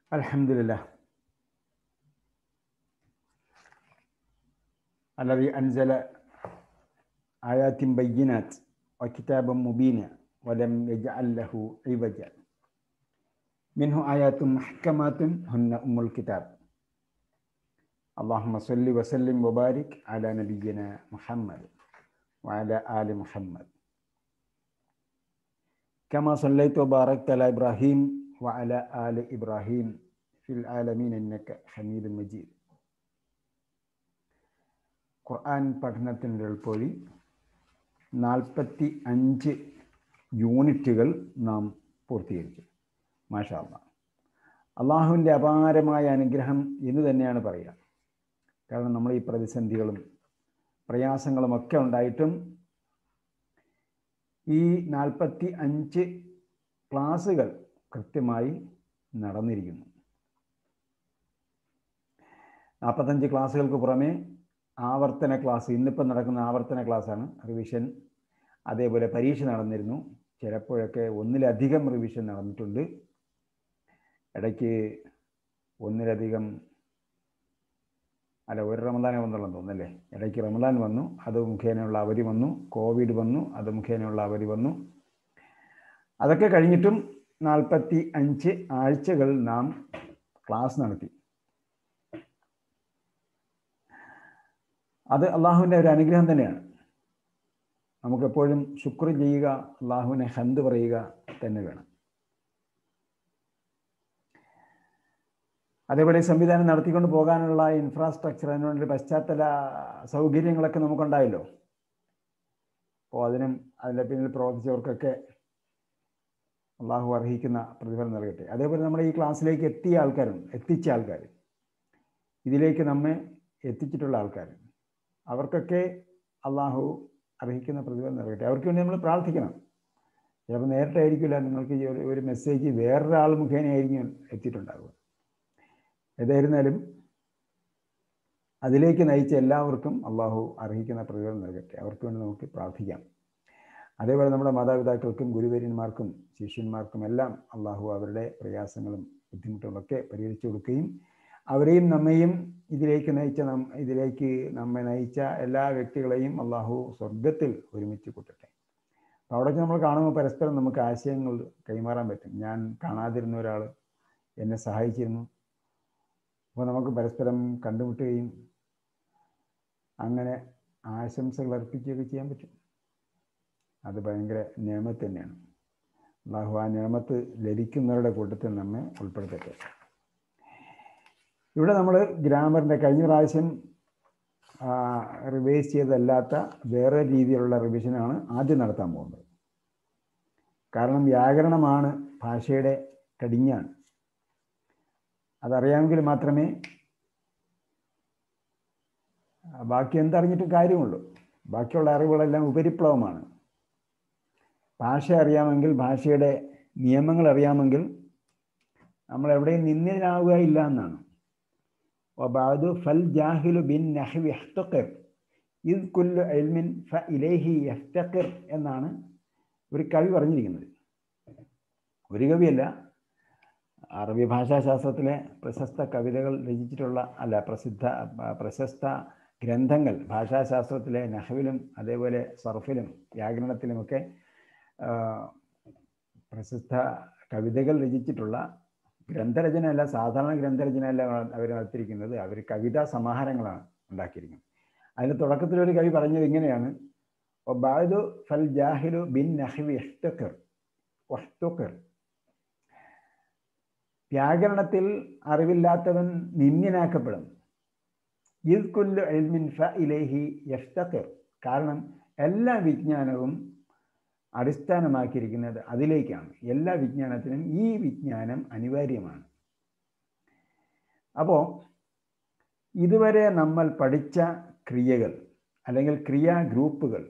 الحمد لله الذي أنزل آيات بينات وكتابا مبينا ولم يجعل له عوجا منه آيات محكمات هن أم الكتاب اللهم صل وسلم وبارك على نبينا محمد وعلى آل محمد كما صليت وباركت على إبراهيم وعلى آل إبراهيم في العالمين إنك حميد مجيد ഖുർആൻ പഠനത്തിൻ്റെ എളുപ്പവഴി നാൽപ്പത്തി അഞ്ച് യൂണിറ്റുകൾ നാം പൂർത്തീകരിച്ചു മാഷാ അള്ളാഹ് അള്ളാഹുവിൻ്റെ അപാരമായ അനുഗ്രഹം എന്ന് തന്നെയാണ് പറയുക കാരണം നമ്മൾ ഈ പ്രതിസന്ധികളും പ്രയാസങ്ങളും ഒക്കെ ഉണ്ടായിട്ടും ഈ നാൽപ്പത്തി അഞ്ച് ക്ലാസ്സുകൾ കൃത്യമായി നടന്നിരിക്കുന്നു നാൽപ്പത്തഞ്ച് ക്ലാസ്സുകൾക്ക് പുറമെ ആവർത്തന ക്ലാസ് ഇന്നിപ്പം നടക്കുന്ന ആവർത്തന ക്ലാസ്സാണ് റിവിഷൻ അതേപോലെ പരീക്ഷ നടന്നിരുന്നു ചിലപ്പോഴൊക്കെ ഒന്നിലധികം റിവിഷൻ നടന്നിട്ടുണ്ട് ഇടയ്ക്ക് ഒന്നിലധികം അല്ല ഒരു റമദാനെ വന്നുള്ളൂ തോന്നല്ലേ ഇടയ്ക്ക് റമദാൻ വന്നു അത് മുഖേനയുള്ള അവധി വന്നു കോവിഡ് വന്നു അത് മുഖേനയുള്ള അവധി വന്നു അതൊക്കെ കഴിഞ്ഞിട്ടും നാൽപ്പത്തി അഞ്ച് ആഴ്ചകൾ നാം ക്ലാസ് നടത്തി അത് അള്ളാഹുവിൻ്റെ ഒരു അനുഗ്രഹം തന്നെയാണ് നമുക്കെപ്പോഴും ശുക്ർ ചെയ്യുക അള്ളാഹുവിനെ ഹന്ത് പറയുക തന്നെ വേണം അതേപോലെ സംവിധാനം നടത്തിക്കൊണ്ട് പോകാനുള്ള ഇൻഫ്രാസ്ട്രക്ചർ അതിനുള്ള പശ്ചാത്തല സൗകര്യങ്ങളൊക്കെ നമുക്കുണ്ടായല്ലോ അപ്പോൾ അതിനും അതിൻ്റെ പിന്നിൽ പ്രവർത്തിച്ചവർക്കൊക്കെ അള്ളാഹു അർഹിക്കുന്ന പ്രതിഫലം നൽകട്ടെ അതേപോലെ നമ്മുടെ ഈ ക്ലാസ്സിലേക്ക് എത്തിയ ആൾക്കാരും എത്തിച്ച ആൾക്കാർ ഇതിലേക്ക് നമ്മെ എത്തിച്ചിട്ടുള്ള ആൾക്കാർ അവർക്കൊക്കെ അള്ളാഹു അർഹിക്കുന്ന പ്രതിഫലം നൽകട്ടെ അവർക്ക് വേണ്ടി നമ്മൾ പ്രാർത്ഥിക്കണം ചിലപ്പോൾ നേരിട്ടായിരിക്കില്ല നിങ്ങൾക്ക് ഈ ഒരു ഒരു മെസ്സേജ് വേറൊരാൾ മുഖേനയായിരിക്കും എത്തിയിട്ടുണ്ടാകുക ഏതായിരുന്നാലും അതിലേക്ക് നയിച്ച എല്ലാവർക്കും അള്ളാഹു അർഹിക്കുന്ന പ്രതിഫലം നൽകട്ടെ അവർക്ക് വേണ്ടി നമുക്ക് പ്രാർത്ഥിക്കാം അതേപോലെ നമ്മുടെ മാതാപിതാക്കൾക്കും ഗുരുവര്യന്മാർക്കും ശിഷ്യന്മാർക്കും എല്ലാം അള്ളാഹു അവരുടെ പ്രയാസങ്ങളും ബുദ്ധിമുട്ടുകളൊക്കെ പരിഹരിച്ചു കൊടുക്കുകയും അവരെയും നമ്മയും ഇതിലേക്ക് നയിച്ച നം ഇതിലേക്ക് നമ്മെ നയിച്ച എല്ലാ വ്യക്തികളെയും അള്ളാഹു സ്വർഗത്തിൽ ഒരുമിച്ച് കൂട്ടട്ടെ അപ്പോൾ അവിടെ നമ്മൾ കാണുമ്പോൾ പരസ്പരം നമുക്ക് ആശയങ്ങൾ കൈമാറാൻ പറ്റും ഞാൻ കാണാതിരുന്ന ഒരാൾ എന്നെ സഹായിച്ചിരുന്നു അപ്പോൾ നമുക്ക് പരസ്പരം കണ്ടുമുട്ടുകയും അങ്ങനെ ആശംസകൾ അർപ്പിക്കുകയൊക്കെ ചെയ്യാൻ പറ്റും അത് ഭയങ്കര നിയമത്ത് തന്നെയാണ് അള്ളാഹു ആ നിയമത്ത് ലഭിക്കുന്നവരുടെ കൂട്ടത്തിൽ നമ്മെ ഉൾപ്പെടുത്തട്ടെ ഇവിടെ നമ്മൾ ഗ്രാമറിൻ്റെ കഴിഞ്ഞ പ്രാവശ്യം റിവൈസ് ചെയ്തല്ലാത്ത വേറെ രീതിയിലുള്ള റിവിഷനാണ് ആദ്യം നടത്താൻ പോകുന്നത് കാരണം വ്യാകരണമാണ് ഭാഷയുടെ കടിഞ്ഞാണ് അതറിയാമെങ്കിൽ മാത്രമേ ബാക്കി എന്തറിഞ്ഞിട്ടും കാര്യമുള്ളൂ ബാക്കിയുള്ള അറിവുകളെല്ലാം ഉപരിപ്ലവമാണ് ഭാഷ അറിയാമെങ്കിൽ ഭാഷയുടെ നിയമങ്ങൾ അറിയാമെങ്കിൽ നമ്മൾ എവിടെയും നിന്നിനാവുകയില്ല എന്നാണ് വബാദു ഫൽ ജാഹിലു ബിൻ നഹ്വി യഹ്തഖിർ ഇത് കുല്ലു എൽമിൻ ഫ ഇലേഹി യഹ്തഖിർ എന്നാണ് ഒരു കവി പറഞ്ഞിരിക്കുന്നത് ഒരു കവിയല്ല അറബി ഭാഷാശാസ്ത്രത്തിലെ പ്രശസ്ത കവിതകൾ രചിച്ചിട്ടുള്ള അല്ല പ്രസിദ്ധ പ്രശസ്ത ഗ്രന്ഥങ്ങൾ ഭാഷാശാസ്ത്രത്തിലെ നഹവിലും അതേപോലെ സർഫിലും വ്യാകരണത്തിലുമൊക്കെ പ്രശസ്ത കവിതകൾ രചിച്ചിട്ടുള്ള ഗ്രന്ഥരചനയല്ല സാധാരണ ഗ്രന്ഥരചനയല്ല അവർ നടത്തിയിരിക്കുന്നത് അവർ കവിതാ സമാഹാരങ്ങളാണ് ഉണ്ടാക്കിയിരിക്കുന്നത് അതിൻ്റെ തുടക്കത്തിലൊരു കവി പറഞ്ഞത് ഇങ്ങനെയാണ് ബാദു ഫൽ ജാഹിലു ബിൻ നഹ്വി എഹ്തഖർ വഹ്തുഖർ വ്യാകരണത്തിൽ അറിവില്ലാത്തവൻ നിന്യനാക്കപ്പെടും ഇത് കുല്ലു എൽമിൻ ഫ ഇലേഹി യഫ്തഖർ കാരണം എല്ലാ വിജ്ഞാനവും അടിസ്ഥാനമാക്കിയിരിക്കുന്നത് അതിലേക്കാണ് എല്ലാ വിജ്ഞാനത്തിനും ഈ വിജ്ഞാനം അനിവാര്യമാണ് അപ്പോൾ ഇതുവരെ നമ്മൾ പഠിച്ച ക്രിയകൾ അല്ലെങ്കിൽ ക്രിയാ ഗ്രൂപ്പുകൾ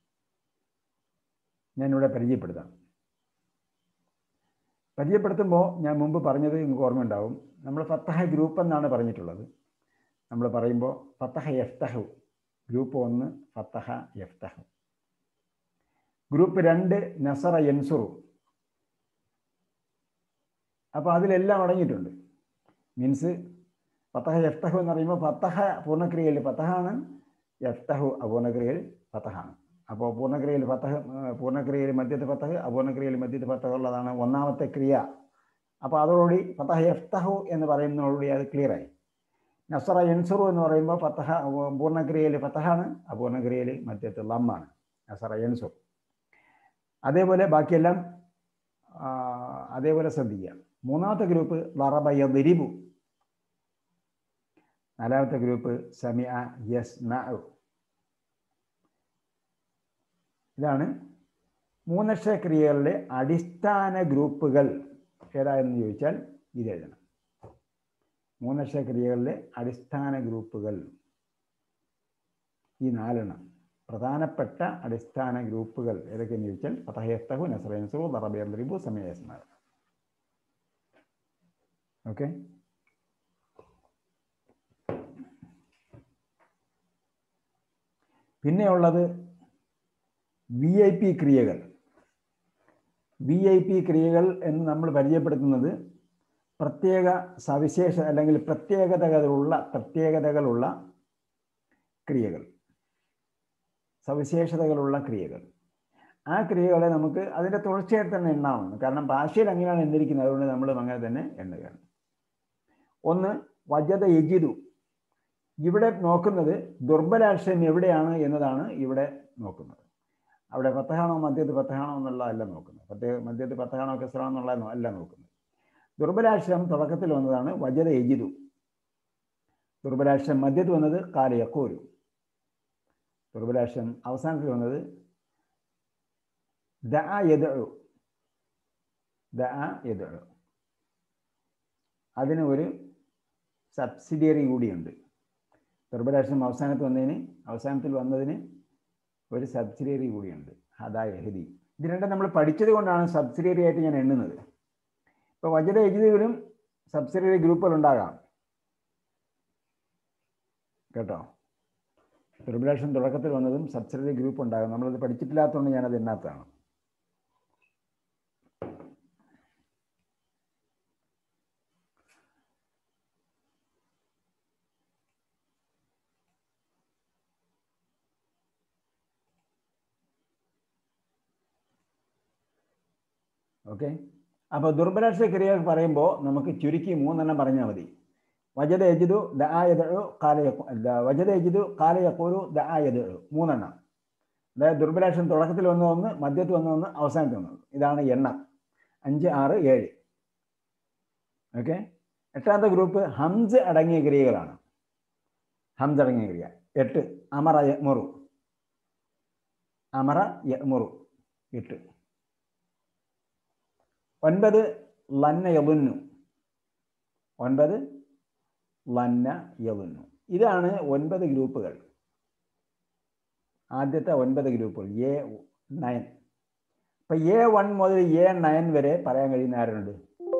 ഞാനിവിടെ പരിചയപ്പെടുത്താം പരിചയപ്പെടുത്തുമ്പോൾ ഞാൻ മുമ്പ് പറഞ്ഞത് നിങ്ങൾക്ക് ഓർമ്മയുണ്ടാവും നമ്മൾ ഫത്തഹ ഗ്രൂപ്പ് എന്നാണ് പറഞ്ഞിട്ടുള്ളത് നമ്മൾ പറയുമ്പോൾ ഫത്തഹ യഫ്തഹു ഗ്രൂപ്പ് ഒന്ന് ഫത്തഹ യഫ്തഹു ഗ്രൂപ്പ് രണ്ട് നസറ യൻസുറു അപ്പോൾ അതിലെല്ലാം അടങ്ങിയിട്ടുണ്ട് മീൻസ് ഫത്തഹ യഫ്തഹു എന്ന് പറയുമ്പോൾ ഫത്തഹ പൂർണ്ണക്രിയയിൽ ഫത്തഹാണ് യഫ്തഹു അപൂർണക്രിയയിൽ ഫത്തഹാണ് അപ്പോൾ പൂർണ്ണക്രിയയിൽ ഫത്തഹ് ഏർ പൂർണ്ണക്രിയയിൽ മധ്യത്ത് ഫത്തഹ് അപൂർണക്രിയയിൽ മധ്യത്ത് ഫത്തഹ് ഉള്ളതാണ് ഒന്നാമത്തെ ക്രിയ അപ്പോൾ അതോടുകൂടി ഫത്തഹ യഫ്തഹു എന്ന് പറയുന്നതോടുകൂടി അത് ക്ലിയറായി നസറ യൻസുറു എന്ന് പറയുമ്പോൾ ഫത്തഹ പൂർണ്ണക്രിയയിൽ ഫത്തഹാണ് അപൂർണക്രിയയിൽ മധ്യത്ത് ലമ്മാണ് നസറ യൻസുർ അതേപോലെ ബാക്കിയെല്ലാം ആ, അതേപോലെ ശ്രദ്ധിക്കുക മൂന്നാമത്തെ ഗ്രൂപ്പ് ലറബ യദ്രിബു നാലാമത്തെ ഗ്രൂപ്പ് സമിഅ യസ്മഉ ഇതാണ് മൂന്നക്ഷര ക്രിയകളുടെ അടിസ്ഥാന ഗ്രൂപ്പുകൾ ഏതായെന്ന് ചോദിച്ചാൽ ഇത് എഴുതണം മൂന്നക്ഷര ക്രിയകളുടെ അടിസ്ഥാന ഗ്രൂപ്പുകൾ ഈ നാലെണ്ണം പ്രധാനപ്പെട്ട അടിസ്ഥാന ഗ്രൂപ്പുകൾ ഏതൊക്കെയെന്ന് ചോദിച്ചാൽ ഫതഹയഫ്തഹു നസറൻസു ദറബിയറിബു സമയസ്മ ഓക്കെ പിന്നെയുള്ളത് വി ഐ പി ക്രിയകൾ വി ഐ പി ക്രിയകൾ എന്ന് നമ്മൾ പരിചയപ്പെടുത്തുന്നത് പ്രത്യേക സവിശേഷ അല്ലെങ്കിൽ പ്രത്യേകതകളുള്ള പ്രത്യേകതകളുള്ള ക്രിയകൾ സവിശേഷതകളുള്ള ക്രിയകൾ ആ ക്രിയകളെ നമുക്ക് അതിൻ്റെ തുടർച്ചയായിട്ട് തന്നെ എണ്ണാവുന്നു കാരണം ഭാഷയിൽ അങ്ങനെയാണ് എണ്ണിരിക്കുന്നത് അതുകൊണ്ട് നമ്മൾ അങ്ങനെ തന്നെ എണ്ണുകയാണ് ഒന്ന് വജത യജിതു ഇവിടെ നോക്കുന്നത് ദുർബലാക്ഷരം എവിടെയാണ് എന്നതാണ് ഇവിടെ നോക്കുന്നത് അവിടെ പത്തഹാണോ മധ്യത്ത് പത്തഹാണോ എന്നുള്ളതല്ല നോക്കുന്നത് പത്തേ മധ്യത്ത് പത്തഹാണോ കെസറാണോ എന്നുള്ളതോ അല്ല നോക്കുന്നത് ദുർബലാക്ഷരം തുടക്കത്തിൽ വന്നതാണ് വജത യജിതു ദുർബലാക്ഷരം മധ്യത്ത് വന്നത് കാലയക്കോരു ദുർബലാക്ഷരം അവസാനത്തിൽ വന്നത് ദ യദു ദ യദു അതിന് ഒരു സബ്സിഡിയറി കൂടിയുണ്ട് ദുർബലാക്ഷരം അവസാനത്ത് വന്നതിന് അവസാനത്തിൽ വന്നതിന് ഒരു സബ്സിഡിയറി കൂടിയുണ്ട് ഹദാ യഹദി ഇത് രണ്ടും നമ്മൾ പഠിച്ചത് കൊണ്ടാണ് സബ്സിഡിയറി ആയിട്ട് ഞാൻ എണ്ണുന്നത് ഇപ്പോൾ വജ്ര എഴുതിയതിലും സബ്സിഡിയറി ഗ്രൂപ്പുകൾ ഉണ്ടാകാം കേട്ടോ ദുർബലാക്ഷൻ തുടക്കത്തിൽ വന്നതും സബ്സിഡിയറി ഗ്രൂപ്പ് ഉണ്ടാകും നമ്മളത് പഠിച്ചിട്ടില്ലാത്തതുകൊണ്ട് ഞാനത് എണ്ണാത്തതാണ് ഓക്കെ അപ്പോൾ ദുർബലാക്ഷര ക്രിയകൾ പറയുമ്പോൾ നമുക്ക് ചുരുക്കി മൂന്നെണ്ണം പറഞ്ഞാൽ മതി വജത യജിദു ദ ആയതു കാലയ വജത യജിദു കാലയക്കോരു ദ ആയതു മൂന്നെണ്ണം അതായത് ദുർബലാക്ഷം തുടക്കത്തിൽ വന്ന ഒന്ന് മധ്യത്തിൽ വന്ന ഒന്ന് അവസാനത്തിൽ വന്നത് ഇതാണ് എണ്ണം അഞ്ച് ആറ് ഏഴ് ഓക്കെ എട്ടാമത്തെ ഗ്രൂപ്പ് ഹംസ് അടങ്ങിയ ക്രിയകളാണ് ഹംസ് അടങ്ങിയ ക്രിയ എട്ട് അമറ യമുറു അമറ യമുറു എട്ട് ഒൻപത് ലന്ന യലുന്നു ഒൻപത് ലന്ന യലുന്നു ഇതാണ് ഒൻപത് ഗ്രൂപ്പുകൾ ആദ്യത്തെ ഒൻപത് ഗ്രൂപ്പുകൾ എ നയൻ ഇപ്പൊ എ വൺ മുതൽ എ നയൻ വരെ പറയാൻ കഴിയുന്ന ആരുണ്ട്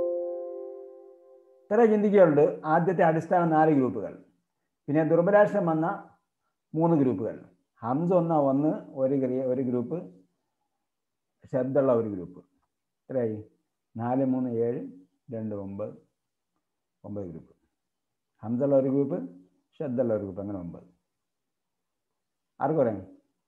ഇത്ര ചിന്തിക്കാറുണ്ട് ആദ്യത്തെ അടിസ്ഥാന നാല് ഗ്രൂപ്പുകൾ പിന്നെ ദുർബലാക്ഷരം വന്ന മൂന്ന് ഗ്രൂപ്പുകൾ ഹംസ ഒന്ന ഒന്ന് ഒരു ക്രിയ ഒരു ഗ്രൂപ്പ് ശബ്ദമുള്ള ഒരു ഗ്രൂപ്പ് എത്രയായി നാല് മൂന്ന് ഏഴ് രണ്ട് ഒമ്പത് ഒമ്പത് ഗ്രൂപ്പ് ഹംസുള്ള ഒരു ഗ്രൂപ്പ് ശ്രദ്ധയുള്ള ഒരു ഗ്രൂപ്പ് അങ്ങനെ ഒമ്പത് ആർക്ക് പറയാം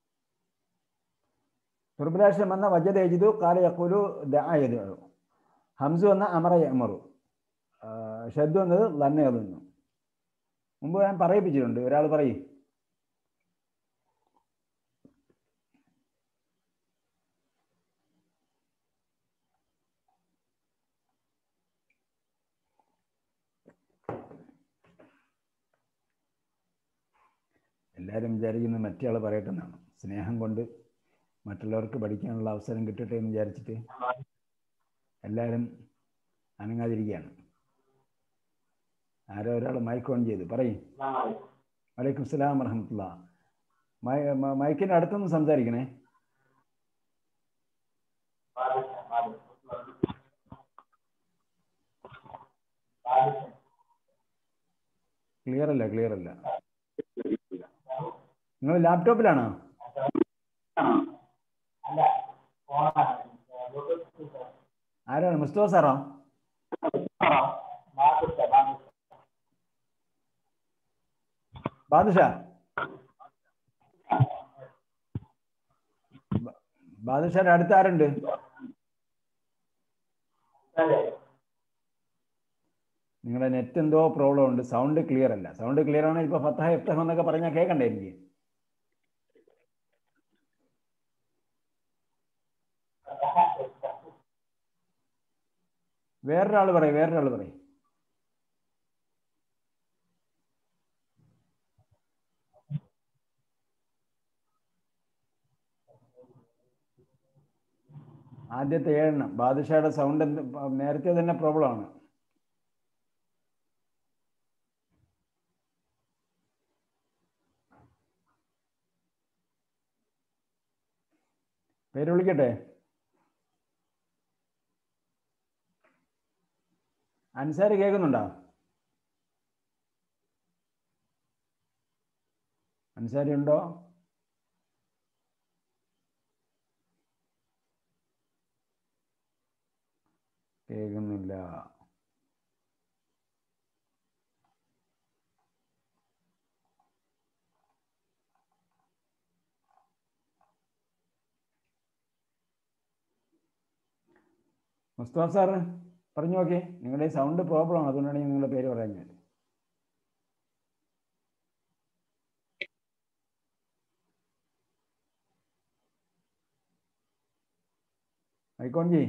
ദുർബലാക്ഷം വന്ന വജദ എജിതു കാല യക്കുലു ദായതു ഹംസു വന്ന അമറ യമറു ഷദ്ദു വന്നത് ലന്ന എഴുതുന്നു മുമ്പ് ഞാൻ പറയിപ്പിച്ചിട്ടുണ്ട് ഒരാൾ പറയും എല്ലാവരും വിചാരിക്കുന്നത് മറ്റേ ആൾ പറയട്ടെ എന്നാണ് സ്നേഹം കൊണ്ട് മറ്റുള്ളവർക്ക് പഠിക്കാനുള്ള അവസരം കിട്ടട്ടെ എന്ന് വിചാരിച്ചിട്ട് എല്ലാവരും അനങ്ങാതിരിക്കുകയാണ് ആരോ ഒരാൾ മൈക്ക് ഓൺ ചെയ്തു പറയും വലൈക്കും സ്ലാം വറഹമത്തുള്ള മൈക്കിൻ്റെ അടുത്തൊന്ന് സംസാരിക്കണേ ക്ലിയർ അല്ല ക്ലിയർ അല്ല നിങ്ങൾ ലാപ്ടോപ്പിലാണോ ആരാണ് മുസ്തഫ സാറോ ബാദുഷാ ബ- ബാദുഷാന്റെ അടുത്ത് ആരുണ്ട് നിങ്ങളുടെ നെറ്റ് എന്തോ പ്രോബ്ലം ഉണ്ട് സൗണ്ട് ക്ലിയർ അല്ല സൗണ്ട് ക്ലിയർ ആണ് ഇപ്പൊ ഫത്തഹ എഫ്തഹ എന്നൊക്കെ പറഞ്ഞാൽ കേൾക്കണ്ടേ എനിക്ക് വേറൊരാൾ പറയും വേറൊരാൾ പറയും ആദ്യത്തെ ഏഴെണ്ണം ബാദുഷയുടെ സൗണ്ട് എന്ത് നേരത്തെ തന്നെ പ്രോബ്ലം ആണ് പേര് വിളിക്കട്ടെ അൻസാരി കേൾക്കുന്നുണ്ടോ അൻസാരി ഉണ്ടോ കേൾക്കുന്നില്ല മുസ്തഫ സാറ് പറഞ്ഞു നോക്കി നിങ്ങളുടെ സൗണ്ട് പ്രോബ്ലം ആണ് അതുകൊണ്ടാണ് ഞാൻ നിങ്ങളുടെ പേര് പറയുന്നത് ഐക്കോൺജി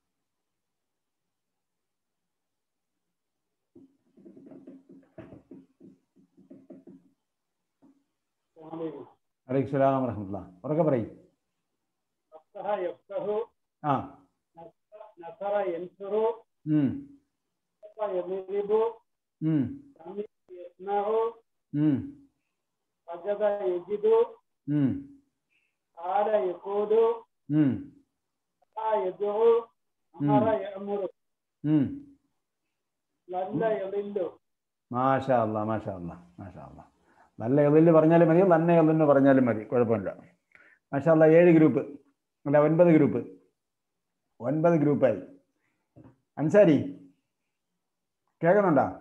അലൈക്കും സ്വലാം വറഹമത്തുള്ള ഉറക്കെ പറയും نصح يفتح ആ نصر ينصر ഉം, ضرب يضرب ഉം, سمع يسمع ഉം, وجد يجد ഉം, قال يقول ഉം, دعا يدعو أمر يأمر ഉം. لل يضل മാഷാ അല്ലാ മാഷാ അല്ലാ മാഷാ അല്ലാ നല്ല എതില് പറഞ്ഞാലും മതി നല്ല എതിന്ന് പറഞ്ഞാലും മതി കുഴപ്പമില്ല മാഷാ അല്ലാ ഏഴ് ഗ്രൂപ്പ് അല്ല ഒൻപത് ഗ്രൂപ്പ് ഒൻപത് ഗ്രൂപ്പായി അൻസാരി കേൾക്കുന്നുണ്ടോ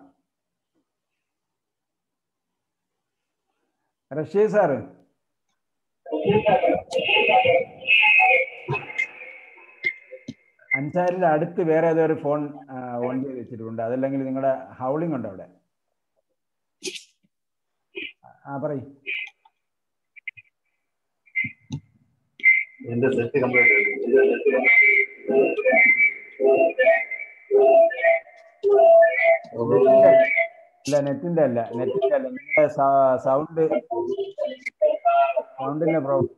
റഷീദ് സാറ് അൻസാരിയുടെ അടുത്ത് വേറെ ഏതോ ഒരു ഫോൺ ഓൺ ചെയ്ത് വെച്ചിട്ടുണ്ട് അതല്ലെങ്കിൽ നിങ്ങളുടെ ഹൗളിംഗ് ഉണ്ടോ അവിടെ ആ പറയ് എന്റെ സെറ്റ് കംപ്ലീറ്റ് നെറ്റിന്റെ അല്ല നെറ്റിന്റെ അല്ല നെറ്റിന്റെ അല്ല നിങ്ങളുടെ സൗണ്ട് സൗണ്ടിന്റെ പ്രോബ്ലം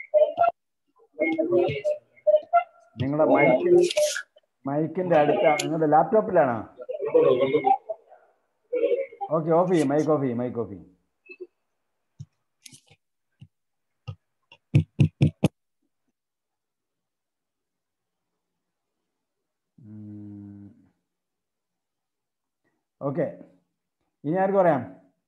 നിങ്ങളുടെ മൈക്കിൽ മൈക്കിന്റെ അടുത്താണ് നിങ്ങളുടെ ലാപ്ടോപ്പിലാണോ ഓക്കെ ഓഫ് ചെയ്യും മൈക്ക് ഓഫ് ചെയ്യും മൈക്ക് ഓഫ് ചെയ്യും ഓക്കെ ഇനി ആർക്ക് പറയാം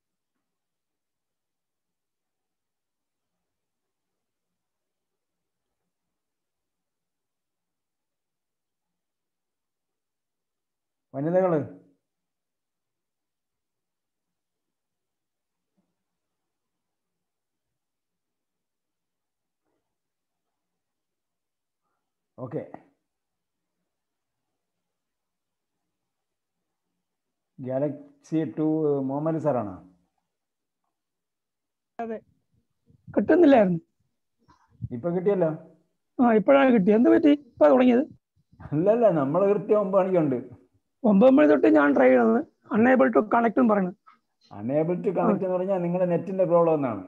വനിതകള് ഓക്കെ ഗാലക്സി ടു മുഹമ്മദ് സാറാണോ കിട്ടുന്നില്ലായിരുന്നു ഇപ്പൊ കിട്ടിയല്ലോ ആ ഇപ്പോഴാണ് കിട്ടിയത് എന്ത് പറ്റി ഇപ്പൊ തുടങ്ങിയത് അല്ലല്ല നമ്മൾ കൃത്യം ഒമ്പത് മണിക്കുണ്ട് ഒമ്പത് മണി തൊട്ട് ഞാൻ ട്രൈ ചെയ്തത് അൺഎബിൾ ടു കണക്ട് എന്ന് പറയുന്നത് അനേബിൾ ടു കണക്ട് എന്ന് പറഞ്ഞാൽ നിങ്ങളുടെ നെറ്റിന്റെ പ്രോബ്ലം എന്നാണ്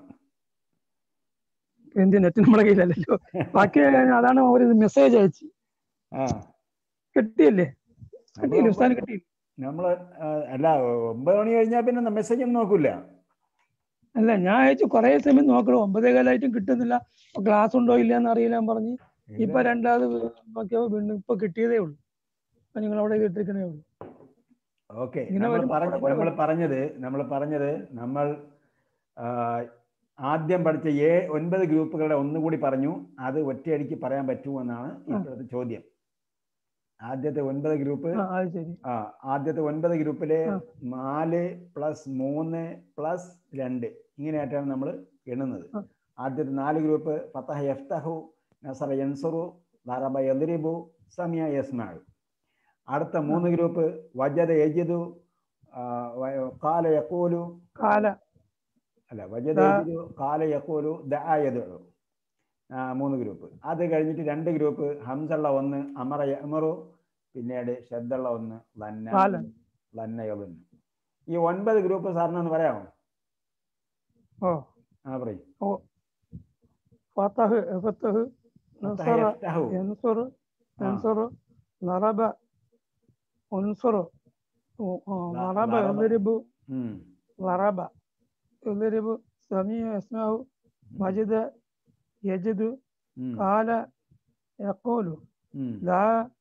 എന്ത് നെറ്റ് നമ്മുടെ കയ്യിലല്ലല്ലോ ബാക്കി അതാണ് ഒരു മെസ്സേജ് അയച്ചു ആ കിട്ടിയല്ലേ കിട്ടിയില്ല നമ്മള് ഉസ്താന് കിട്ടിയില്ല നമ്മള് ആ, അല്ല ഒമ്പത് മണി കഴിഞ്ഞാൽ പിന്നെ മെസ്സേജ് ഒന്നും നോക്കൂല അല്ല ഞാൻ അയച്ചു കുറെ സമയം നോക്കണം ഒമ്പതേ കാലായിട്ടും കിട്ടുന്നില്ല ക്ലാസ് ഉണ്ടോ ഇല്ല എന്ന് അറിയില്ല എന്ന് പറഞ്ഞ് ഇപ്പൊ രണ്ടാമത് നോക്കിയപ്പോ വീണ്ടും ഇപ്പൊ കിട്ടിയതേ ഉള്ളൂ അപ്പൊ നിങ്ങൾ അവിടെ കിട്ടിയിരിക്കണേ ഉള്ളൂ ഓക്കെ ഇങ്ങനെ നമ്മൾ വരുമ്പോ പറഞ്ഞ കൂടെ നമ്മൾ പറഞ്ഞത് നമ്മൾ പറഞ്ഞത് നമ്മൾ ആ, ആദ്യം പഠിച്ച ഏ ഒൻപത് ഗ്രൂപ്പുകളുടെ ഒന്നുകൂടി പറഞ്ഞു അത് ഒറ്റയടിക്ക് പറയാൻ പറ്റുമോ എന്നാണ് ഇപ്പോഴത്തെ ചോദ്യം ആദ്യത്തെ ഒൻപത് ഗ്രൂപ്പ് ആ അത് ശരി ആ ആദ്യത്തെ ഒൻപത് ഗ്രൂപ്പിലെ ആ. നാല് പ്ലസ് മൂന്ന് പ്ലസ് രണ്ട് ഇങ്ങനെയായിട്ടാണ് നമ്മൾ എണ്ണുന്നത് ആ. ആദ്യത്തെ നാല് ഗ്രൂപ്പ് ഫത്തഹ യഫ്തഹു നസറ യൻസുറു ദറബ യദ്രിബു സമയ യസ്മാഉ അടുത്ത മൂന്ന് ഗ്രൂപ്പ് വജദ യജിദു ആ, വ- ഖാല യഖൂലു കാല അല്ല വജദ ദാ. യജിദു ഖാല യഖൂലു ദഅ യദ്ഉ ആ മൂന്ന് ഗ്രൂപ്പ് അത് കഴിഞ്ഞിട്ട് രണ്ട് ഗ്രൂപ്പ് ഹംസുള്ള ഒന്ന് അമറ യമറു പിന്നീട് ഷദ്ദുള്ള ഒന്ന് ലന്ന കാല ലന്നയൊന്ന് ഈ ഒൻപത് ഗ്രൂപ്പ് സാറിന് ഒന്ന് പറയാമോ ഓ ആ പറയും ഓ ഫത്തഹ് ഫത്തഹ് നസറ യൻസുർ യൻസുർ നറബ ഉൻസുർ ഓ, ആ, ന- നറബ നറബ. യദ്രിബു നറബ യദ്രിബു സമീയ യസ്മഉ മജിദ യജിദു കാല യഖൂലു ലാ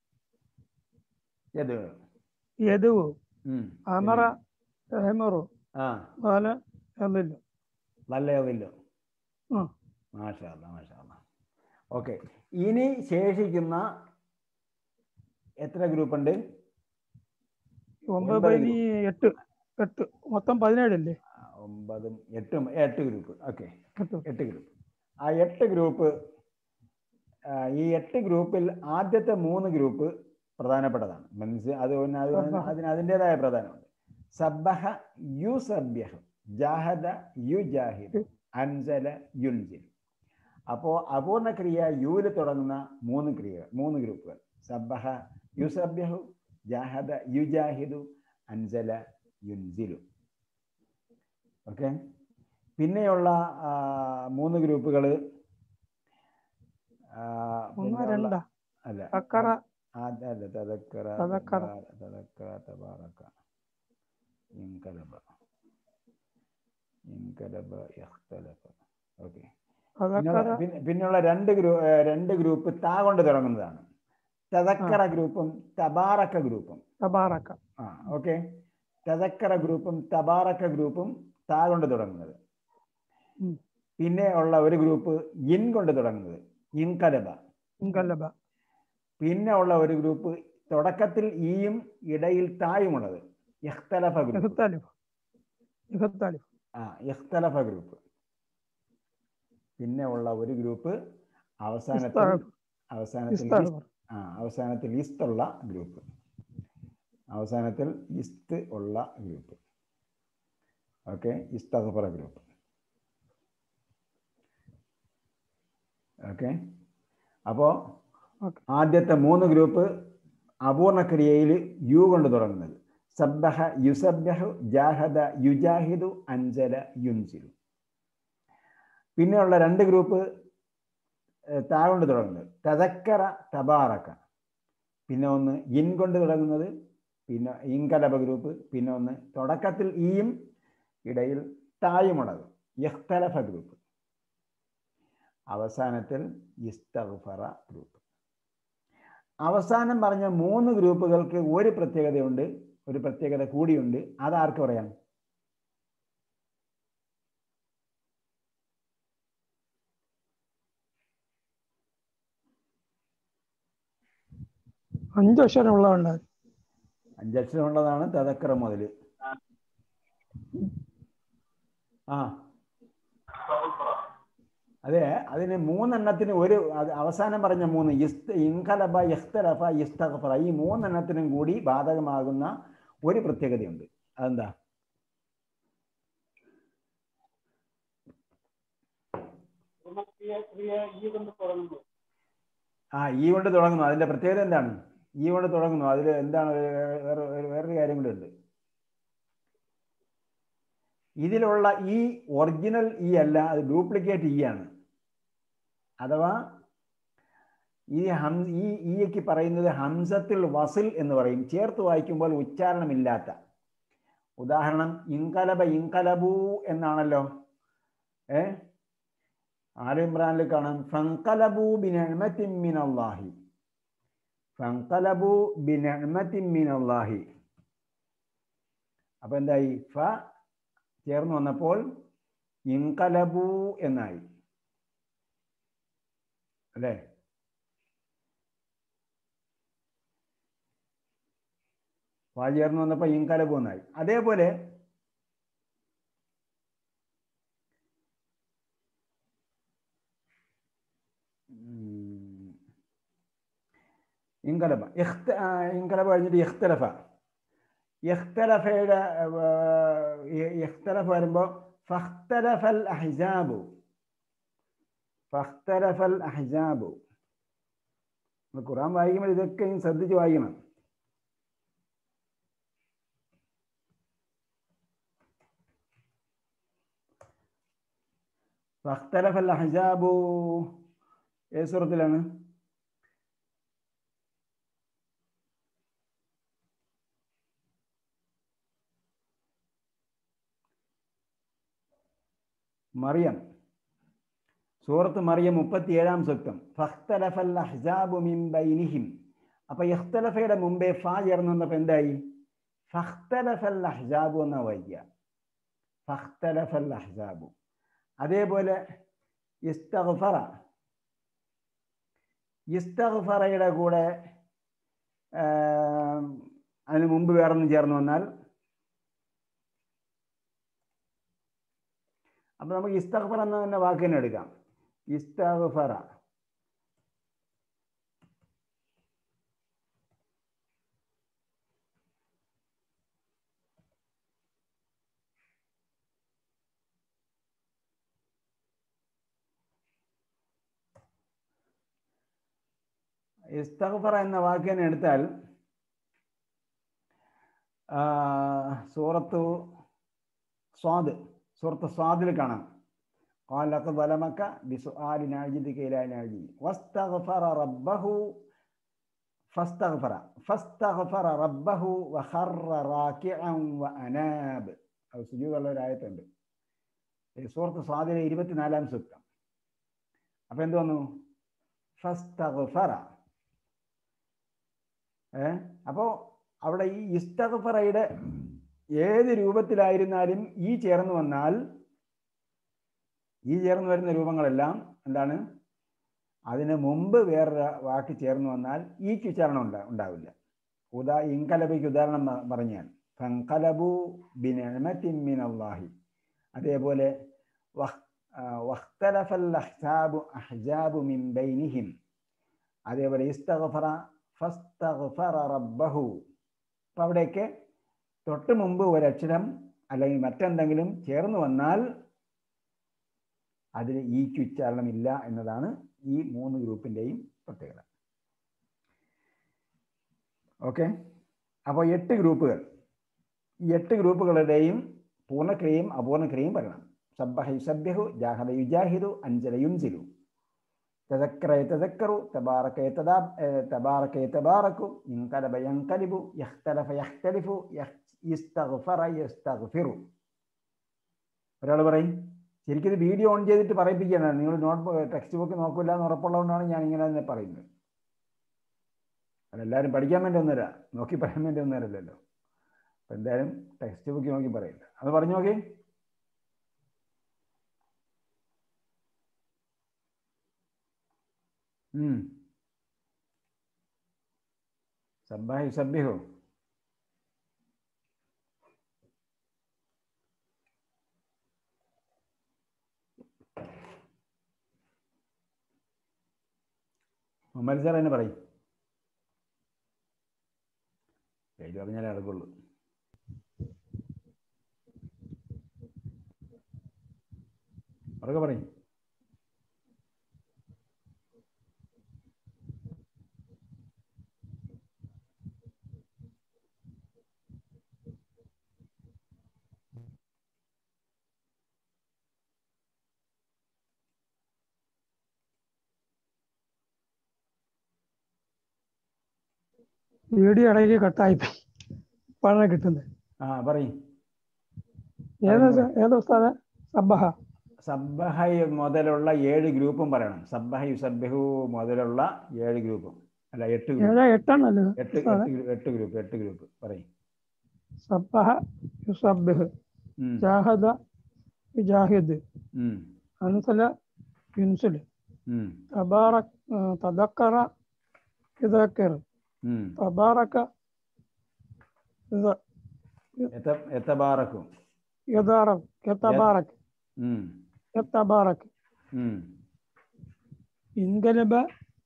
യദുവു അമറ യഹ്മറു ആ കാല യദില്ലു നല്ലതില്ലോ ആ മാഷാ മാഷാ ഓക്കെ ഇനി ശേഷിക്കുന്ന എത്ര ഗ്രൂപ്പ് ഉണ്ട് ഒമ്പത് ഒൻപത് പതിനി എട്ട് എട്ട് മൊത്തം പതിനേഴല്ലേ ആ, ഒമ്പതും എട്ടും എട്ട് ഗ്രൂപ്പ് ഓക്കെ എട്ട് എട്ട് ഗ്രൂപ്പ് ആ എട്ട് ഗ്രൂപ്പ് ആ, ഈ എട്ട് ഗ്രൂപ്പിൽ ആദ്യത്തെ മൂന്ന് ഗ്രൂപ്പ് പ്രധാനപ്പെട്ടതാണ് മനസ്സിൽ അത് പിന്നെ അത് സബ്ബഹ. അതിന് അതിൻ്റെതായ പ്രധാനമുണ്ട് സബ്ബഹ യു സബ്യഹ് ജാഹദ യു ജാഹിദ് അൻസല യുൻസിൽ അപ്പോൾ അപൂർണ ക്രിയ യുവിൽ തുടങ്ങുന്ന മൂന്ന് ക്രിയ മൂന്ന് ഗ്രൂപ്പുകൾ സബ്ബഹ യു സബ്യഹു ജാഹദ യു ജാഹിദു അൻസല യുൻസിലു ഓക്കെ പിന്നെയുള്ള ആ, മൂന്ന് ഗ്രൂപ്പുകൾ ഒന്നോ രണ്ടാ അല്ല അക്കറ ആദ്യ അല്ല തദക്കറ തദക്കറ. തബാര- തദക്കറ തബാറക ഇൻകലബ ഇൻകലബ ഇഖ്തലഫ ഓക്കെ അതക്കറ പിന്നെയുള്ള രണ്ട് ഗ്രൂ ഏ, രണ്ട് ഗ്രൂപ്പ് താ കൊണ്ട് തുടങ്ങുന്നതാണ് തദക്കറ ഗ്രൂപ്പും തബാറക്ക ഗ്രൂപ്പും തബാറക്ക ആ ഓക്കെ തദക്കറ ഗ്രൂപ്പും തബാറക്ക ഗ്രൂപ്പും താ കൊണ്ട് തുടങ്ങുന്നത് ഉം. പിന്നെ ഉള്ള ഒരു ഗ്രൂപ്പ് ഇൻ കൊണ്ട് തുടങ്ങുന്നത് ഇൻകലബ ഇൻകല്ലബ പിന്നെ ഉള്ള ഒരു ഗ്രൂപ്പ് തുടക്കത്തിൽ ഈയും ഇടയിൽ തായുമുള്ളത് ഇഖ്തലഫ ഗ്രൂപ്പ് ഇഖ്താലിഫ് ഇഖ്താലിഫ് ആ ഇഖ്തലഫ ഗ്രൂപ്പ് പിന്നെ ഉള്ള ഒരു ഗ്രൂപ്പ് അവസാനത്തിൽ ഇസ്താഹ് അവസാനത്തിൽ ഇസ്താഹ് ഇസ്- ആ അവസാനത്തിൽ ഇസ്ത് ഉള്ള ഗ്രൂപ്പ് അവസാനത്തിൽ ഇസ്ത് ഉള്ള ഗ്രൂപ്പ് ഓക്കെ ഇസ്തഫറ ഗ്രൂപ്പ് ഓക്കെ അപ്പോൾ ഓക്കെ ആദ്യത്തെ മൂന്ന് ഗ്രൂപ്പ് അപൂർണ ക്രിയയിൽ യു കൊണ്ട് തുടങ്ങുന്നത് സബ്ബഹ യുസബ്ബഹു ജാഹദ യുജാഹിദു അൻസല യുൻസിലു പിന്നെയുള്ള രണ്ട് ഗ്രൂപ്പ് ഏഹ്, താ കൊണ്ട് തുടങ്ങുന്നത് തദക്കറ തബാറക്ക പിന്നെ ഒന്ന് ഇൻ കൊണ്ട് തുടങ്ങുന്നത് പിന്നെ ഇൻകലബ ഗ്രൂപ്പ് പിന്നെ ഒന്ന് തുടക്കത്തിൽ ഈയും ഇടയിൽ തായുമുള്ളത് യഖ്തലഫ ഗ്രൂപ്പ് അവസാനത്തിൽ ഇസ്തഗ്ഫറ ഗ്രൂപ്പ് അവസാനം പറഞ്ഞ മൂന്ന് ഗ്രൂപ്പുകൾക്ക് ഒരു പ്രത്യേകതയുണ്ട് ഒരു പ്രത്യേകത കൂടിയുണ്ട് അതാർക്ക് പറയാം അഞ്ചക്ഷരം ഉള്ളതുണ്ട് അഞ്ചക്ഷരമുള്ളതാണ് തതക്കറ മുതൽ ആ അതെ അതിന് മൂന്നെണ്ണത്തിന് ഒരു അത് അവസാനം പറഞ്ഞ മൂന്ന് ഇസ്ത ഇൻകലബ ഇഖ്തലഫ ഇസ്തഗ്ഫറ ഈ മൂന്നെണ്ണത്തിനും കൂടി ബാധകമാകുന്ന ഒരു പ്രത്യേകതയുണ്ട് അതെന്താ ക്രിയ ക്രിയ ഈ കൊണ്ട് തുടങ്ങുന്നു ആ ഈ കൊണ്ട് തുടങ്ങുന്നു അതിന്റെ പ്രത്യേകത എന്താണ് ഈ കൊണ്ട് തുടങ്ങുന്നു അതിൽ എന്താണ് വേ- വേറെ വേറെ- വേറൊരു കാര്യം കൂടി ഉണ്ട് ഇതിലുള്ള ഈ ഒറിജിനൽ ഈ അല്ല അത് ഡ്യൂപ്ലിക്കേറ്റ് ഈ ആണ് അഥവാ ഈ ഹം ഈ ഈയ്ക്ക് പറയുന്നത് ഹംസത്തിൽ വസിൽ എന്ന് പറയും ചേർത്ത് വായിക്കുമ്പോൾ ഉച്ചാരണമില്ലാത്ത ഉദാഹരണം ഇൻകലബ ഇൻകലബു എന്നാണല്ലോ ഏ ആല ഇമ്രാനിൽ കാണാം ഫങ്കലബു ബിനഅ്മത്തിൻ മിനല്ലാഹി ഫങ്കലബു ബിനഅ്മത്തിൻ മിനല്ലാഹി അപ്പൊ എന്തായി ഫ ചേർന്ന് വന്നപ്പോൾ ഇൻകലബു എന്നായി അല്ലേ ഫാ ചേർന്ന് വന്നപ്പോൾ ഇൻകലബ് എന്നായി അതേപോലെ ഉം, ഇൻകലബ ഇഖ്ത- ആ, ഇൻകലബ കഴിഞ്ഞിട്ട് ഇഖ്തലഫ ഇഖ്തലഫയുടെ ഇഖ്തലഫ വരുമ്പോൾ ഫഖ്തലഫൽ അഹ്സാബു ഫഖ്തലഫൽ അഹ്സാബു നമ്മൾ ഖുറാൻ വായിക്കുമ്പോൾ ഇതൊക്കെ ഇനി ശ്രദ്ധിച്ച് വായിക്കണം ഫഖ്തലഫൽ അഹ്സാബു ഏത് സൂറത്തിലാണ് മറിയം സൂറത്ത് മറിയം മുപ്പത്തിയേഴാം സൂക്തം ഫഖ്തലഫൽ അഹ്സാബു മിൻ ബൈനിഹിം അപ്പൊ ഇഖ്തലഫയുടെ മുമ്പേ ഫാ ചേർന്ന് വന്നപ്പോ എന്തായി ഫഖ്തലഫൽ അഹ്സാബു എന്ന വായിക്കുക ഫഖ്തലഫൽ അഹ്സാബു അതേപോലെ ഇസ്തഗ്ഫറ ഇസ്തഗ്ഫറയുടെ കൂടെ ആം, അതിന് മുമ്പ് വേറൊന്നും ചേർന്ന് വന്നാൽ അപ്പൊ നമുക്ക് ഇസ്തഗ്ഫർ എന്ന തന്നെ വാക്ക് തന്നെ എടുക്കാം ഇസ്തഗ്ഫറ ഇസ്തഗ്ഫറ എന്ന വാക്ക് തന്നെ എടുത്താൽ ആ, സൂറത്തു സ്വാദ് സൂറത്ത് സ്വാദിൽ കാണാം قال لقد ظلمك بسؤال نعجتك إلى نعجي واستغفر ربه فاستغفر فاستغفر ربه وخر راكعا وأناب അത് സുജൂദുള്ള ഒരു ആയത്തുണ്ട് ഈ സൂറത്ത് സ്വാദിലെ ഇരുപത്തിനാലാം സൂക്തം അപ്പൊ എന്ത് വന്നു ഫസ്തഗ്ഫറ ഏ അപ്പോ അവിടെ ഈ ഇസ്തഗ്ഫറയുടെ ഏത് രൂപത്തിലായിരുന്നാലും ഈ ചേർന്ന് വന്നാൽ ഈ ചേർന്ന് വരുന്ന രൂപങ്ങളെല്ലാം എന്താണ് അതിന് മുമ്പ് വേറൊരു വാക്ക് ചേർന്ന് വന്നാൽ ഈക്ക് ഉച്ചാരണം ഉണ്ടാ ഉണ്ടാവില്ല ഉദാ ഇൻകലബയ്ക്ക് ഉദാഹരണം പ- പറഞ്ഞാൽ ഫൻകലബു ബിനിഅമത്തിൻ മിനല്ലാഹി അതേപോലെ വഖ്- ആ, വഖ്തലഫൽ അഹ്സാബു അഹ്സാബു മിൻ ബൈനിഹിം അതേപോലെ ഇസ്തഗ്ഫറ ഫസ്തഗ്ഫറ റബ്ബഹു അപ്പം അവിടെയൊക്കെ തൊട്ട് മുമ്പ് ഒരക്ഷരം അല്ലെങ്കിൽ മറ്റെന്തെങ്കിലും ചേർന്ന് വന്നാൽ അതിന് ഈക്ക് ഉച്ചാരണമില്ല എന്നതാണ് ഈ മൂന്ന് ഗ്രൂപ്പിൻ്റെയും പ്രത്യേകത ഓക്കെ അപ്പോൾ എട്ട് ഗ്രൂപ്പുകൾ ഈ എട്ട് ഗ്രൂപ്പുകളുടെയും പൂർണ്ണക്രിയയും അപൂർണക്രിയയും പറയണം സബ്ബഹ യുസബ്യഹു ജാഹദ യുജാഹിദു അഞ്ചല യുൻസിലു തദക്കറ യതദക്കറു തബാറക യതദാ ഏഹ് തബാറക യതബാറകു ഇൻകലബ യൻകലിബു യഖ്തലഫ യഖ്തലിഫു യഖ്- ഇസ്തഗ്ഫറ യസ്തഗ്ഫിറു ഒരാൾ പറയും ശരിക്കും ഇത് വീഡിയോ ഓൺ ചെയ്തിട്ട് പറയിപ്പിക്കുകയാണ് നിങ്ങൾ നോട്ട് ടെക്സ്റ്റ് ബുക്ക് നോക്കില്ല എന്ന് ഉറപ്പുള്ളതുകൊണ്ടാണ് ഞാൻ ഇങ്ങനെ തന്നെ പറയുന്നത് അതെല്ലാവരും പഠിക്കാൻ വേണ്ടി ഒന്നുമില്ല നോക്കി പറയാൻ വേണ്ടി ഒന്നുമല്ലല്ലോ അപ്പം എന്തായാലും ടെക്സ്റ്റ് ബുക്ക് നോക്കി പറയില്ല അത് പറഞ്ഞു നോക്കി ഉം. സബ്ബാഹി സബ്ബിഹു മുഹമ്മദ് സാർ തന്നെ പറയും പേര് പറഞ്ഞാലേ നടക്കുള്ളൂ ഉറക്കെ പറയും വീഡിയോ ഇടയ്ക്ക് കട്ടായിപ്പോയി ഇപ്പോഴാണ് കിട്ടുന്നത് ആ പറയും ഏതാ സ- ഏതാ ഉസ്താദ് സബ്ബഹ സബ്ബഹ മുതലുള്ള ഏഴ് ഗ്രൂപ്പും പറയണം സബ്ബഹ യുസബ്ബിഹു മുതലുള്ള ഏഴ് ഗ്രൂപ്പും അല്ല എട്ട് ഗ്രൂപ്പ് ഏഴാ എട്ടാണല്ലോ എട്ട് എട്ട് ഗ്രൂ- എട്ട് ഗ്രൂപ്പ് എട്ട് ഗ്രൂപ്പ് പറയും സബ്ബഹ യുസബ്ബിഹ് ഉം, ജാഹദ യുജാഹിദ് ഉം, അൻസല യുൻസുൽ ഉം, തബാറക് ആ, തദക്കറ യുദക്കർ ഉം, തബാറക ഇത് എത്ത എത്തബാറക്കും യഥാറം യത്തബാറക് ഉം, യത്തബാറക് ഉം, ഇൻകലിബ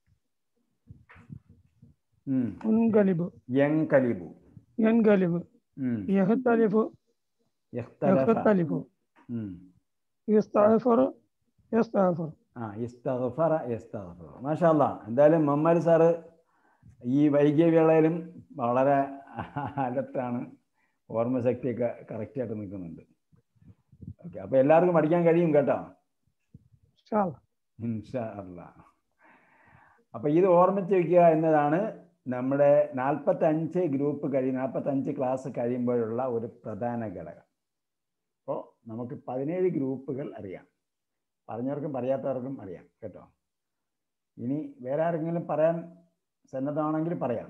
ഉം. ഉൻകലിബ് യൻകലിബു യൻകലിബ് ഉം. യഹ്തലിഫു യഖ്തലഫ. യഹ്തലിഫു ഉം. യസ്തഗ്ഫിറു യസ്തഗ്ഫിറു ആ ഇസ്തഗ്ഫറ യസ്തഗ്ഫറു മാഷാ അല്ലാ എന്തായാലും മമ്മാരി സാറ് ഈ വൈകിയ വേളയിലും വളരെ അലത്താണ് ഓർമ്മശക്തിയൊക്കെ കറക്റ്റായിട്ട് നിൽക്കുന്നുണ്ട് ഓക്കെ അപ്പോൾ എല്ലാവർക്കും പഠിക്കാൻ കഴിയും കേട്ടോ ഇൻഷാ അല്ലാ. ഇൻഷാ അല്ലാ അപ്പോൾ ഇത് ഓർമ്മിച്ച് വയ്ക്കുക എന്നതാണ് നമ്മുടെ നാൽപ്പത്തഞ്ച് ഗ്രൂപ്പ് കഴിയും നാൽപ്പത്തഞ്ച് ക്ലാസ് കഴിയുമ്പോഴുള്ള ഒരു പ്രധാന ഘടകം അപ്പോൾ നമുക്ക് പതിനേഴ് ഗ്രൂപ്പുകൾ അറിയാം പറഞ്ഞവർക്കും പറയാത്തവർക്കും അറിയാം കേട്ടോ ഇനി വേറെ ആരെങ്കിലും പറയാൻ സന്നദ്ധമാണെങ്കിൽ പറയാം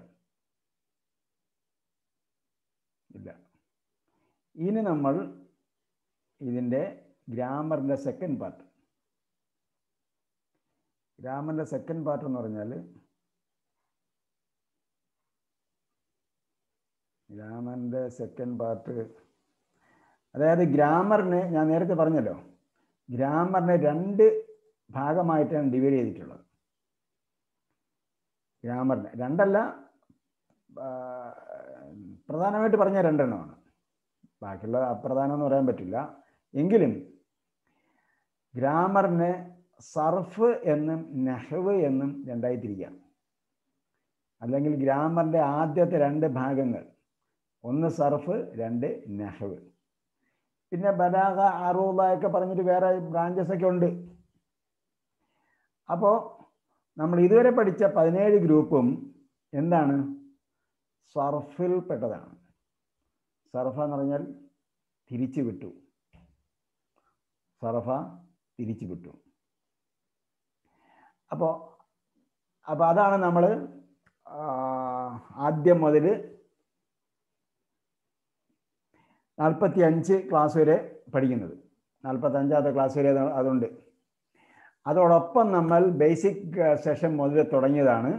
ഇല്ല ഇനി നമ്മൾ ഇതിൻ്റെ ഗ്രാമറിൻ്റെ സെക്കൻഡ് പാർട്ട് ഗ്രാമറിൻ്റെ സെക്കൻഡ് പാർട്ട് എന്ന് പറഞ്ഞാൽ ഗ്രാമറിൻ്റെ സെക്കൻഡ് പാർട്ട് അതായത് ഗ്രാമറിനെ ഞാൻ നേരത്തെ പറഞ്ഞല്ലോ ഗ്രാമറിനെ രണ്ട് ഭാഗമായിട്ടാണ് ഡിവൈഡ് ചെയ്തിട്ടുള്ളത് ഗ്രാമറിനെ രണ്ടല്ല ആ, പ്രധാനമായിട്ട് പറഞ്ഞ രണ്ടെണ്ണമാണ് ബാക്കിയുള്ള അപ്രധാനം എന്ന് പറയാൻ പറ്റില്ല എങ്കിലും ഗ്രാമറിനെ സർഫ് എന്നും നെഹ്വ് എന്നും രണ്ടായി തിരിക്കാം അല്ലെങ്കിൽ ഗ്രാമറിൻ്റെ ആദ്യത്തെ രണ്ട് ഭാഗങ്ങൾ ഒന്ന് സർഫ് രണ്ട് നെഹ്വ് പിന്നെ ബലാഗ അറൂദ ഒക്കെ പറഞ്ഞിട്ട് വേറെ ബ്രാഞ്ചസ് ഒക്കെ ഉണ്ട് അപ്പോൾ നമ്മൾ ഇതുവരെ പഠിച്ച പതിനേഴ് ഗ്രൂപ്പും എന്താണ് സർഫിൽ പെട്ടതാണ് സർഫ എന്ന് പറഞ്ഞാൽ തിരിച്ചു വിട്ടു സർഫ തിരിച്ചു വിട്ടു അപ്പോൾ അപ്പോൾ അതാണ് നമ്മൾ ആദ്യം മുതൽ നാൽപ്പത്തി അഞ്ച് ക്ലാസ് വരെ പഠിക്കുന്നത് നാൽപ്പത്തഞ്ചാമത്തെ ക്ലാസ് വരെ അത് അതുണ്ട് അതോടൊപ്പം നമ്മൾ ബേസിക് സെഷൻ മുതൽ തുടങ്ങിയതാണ്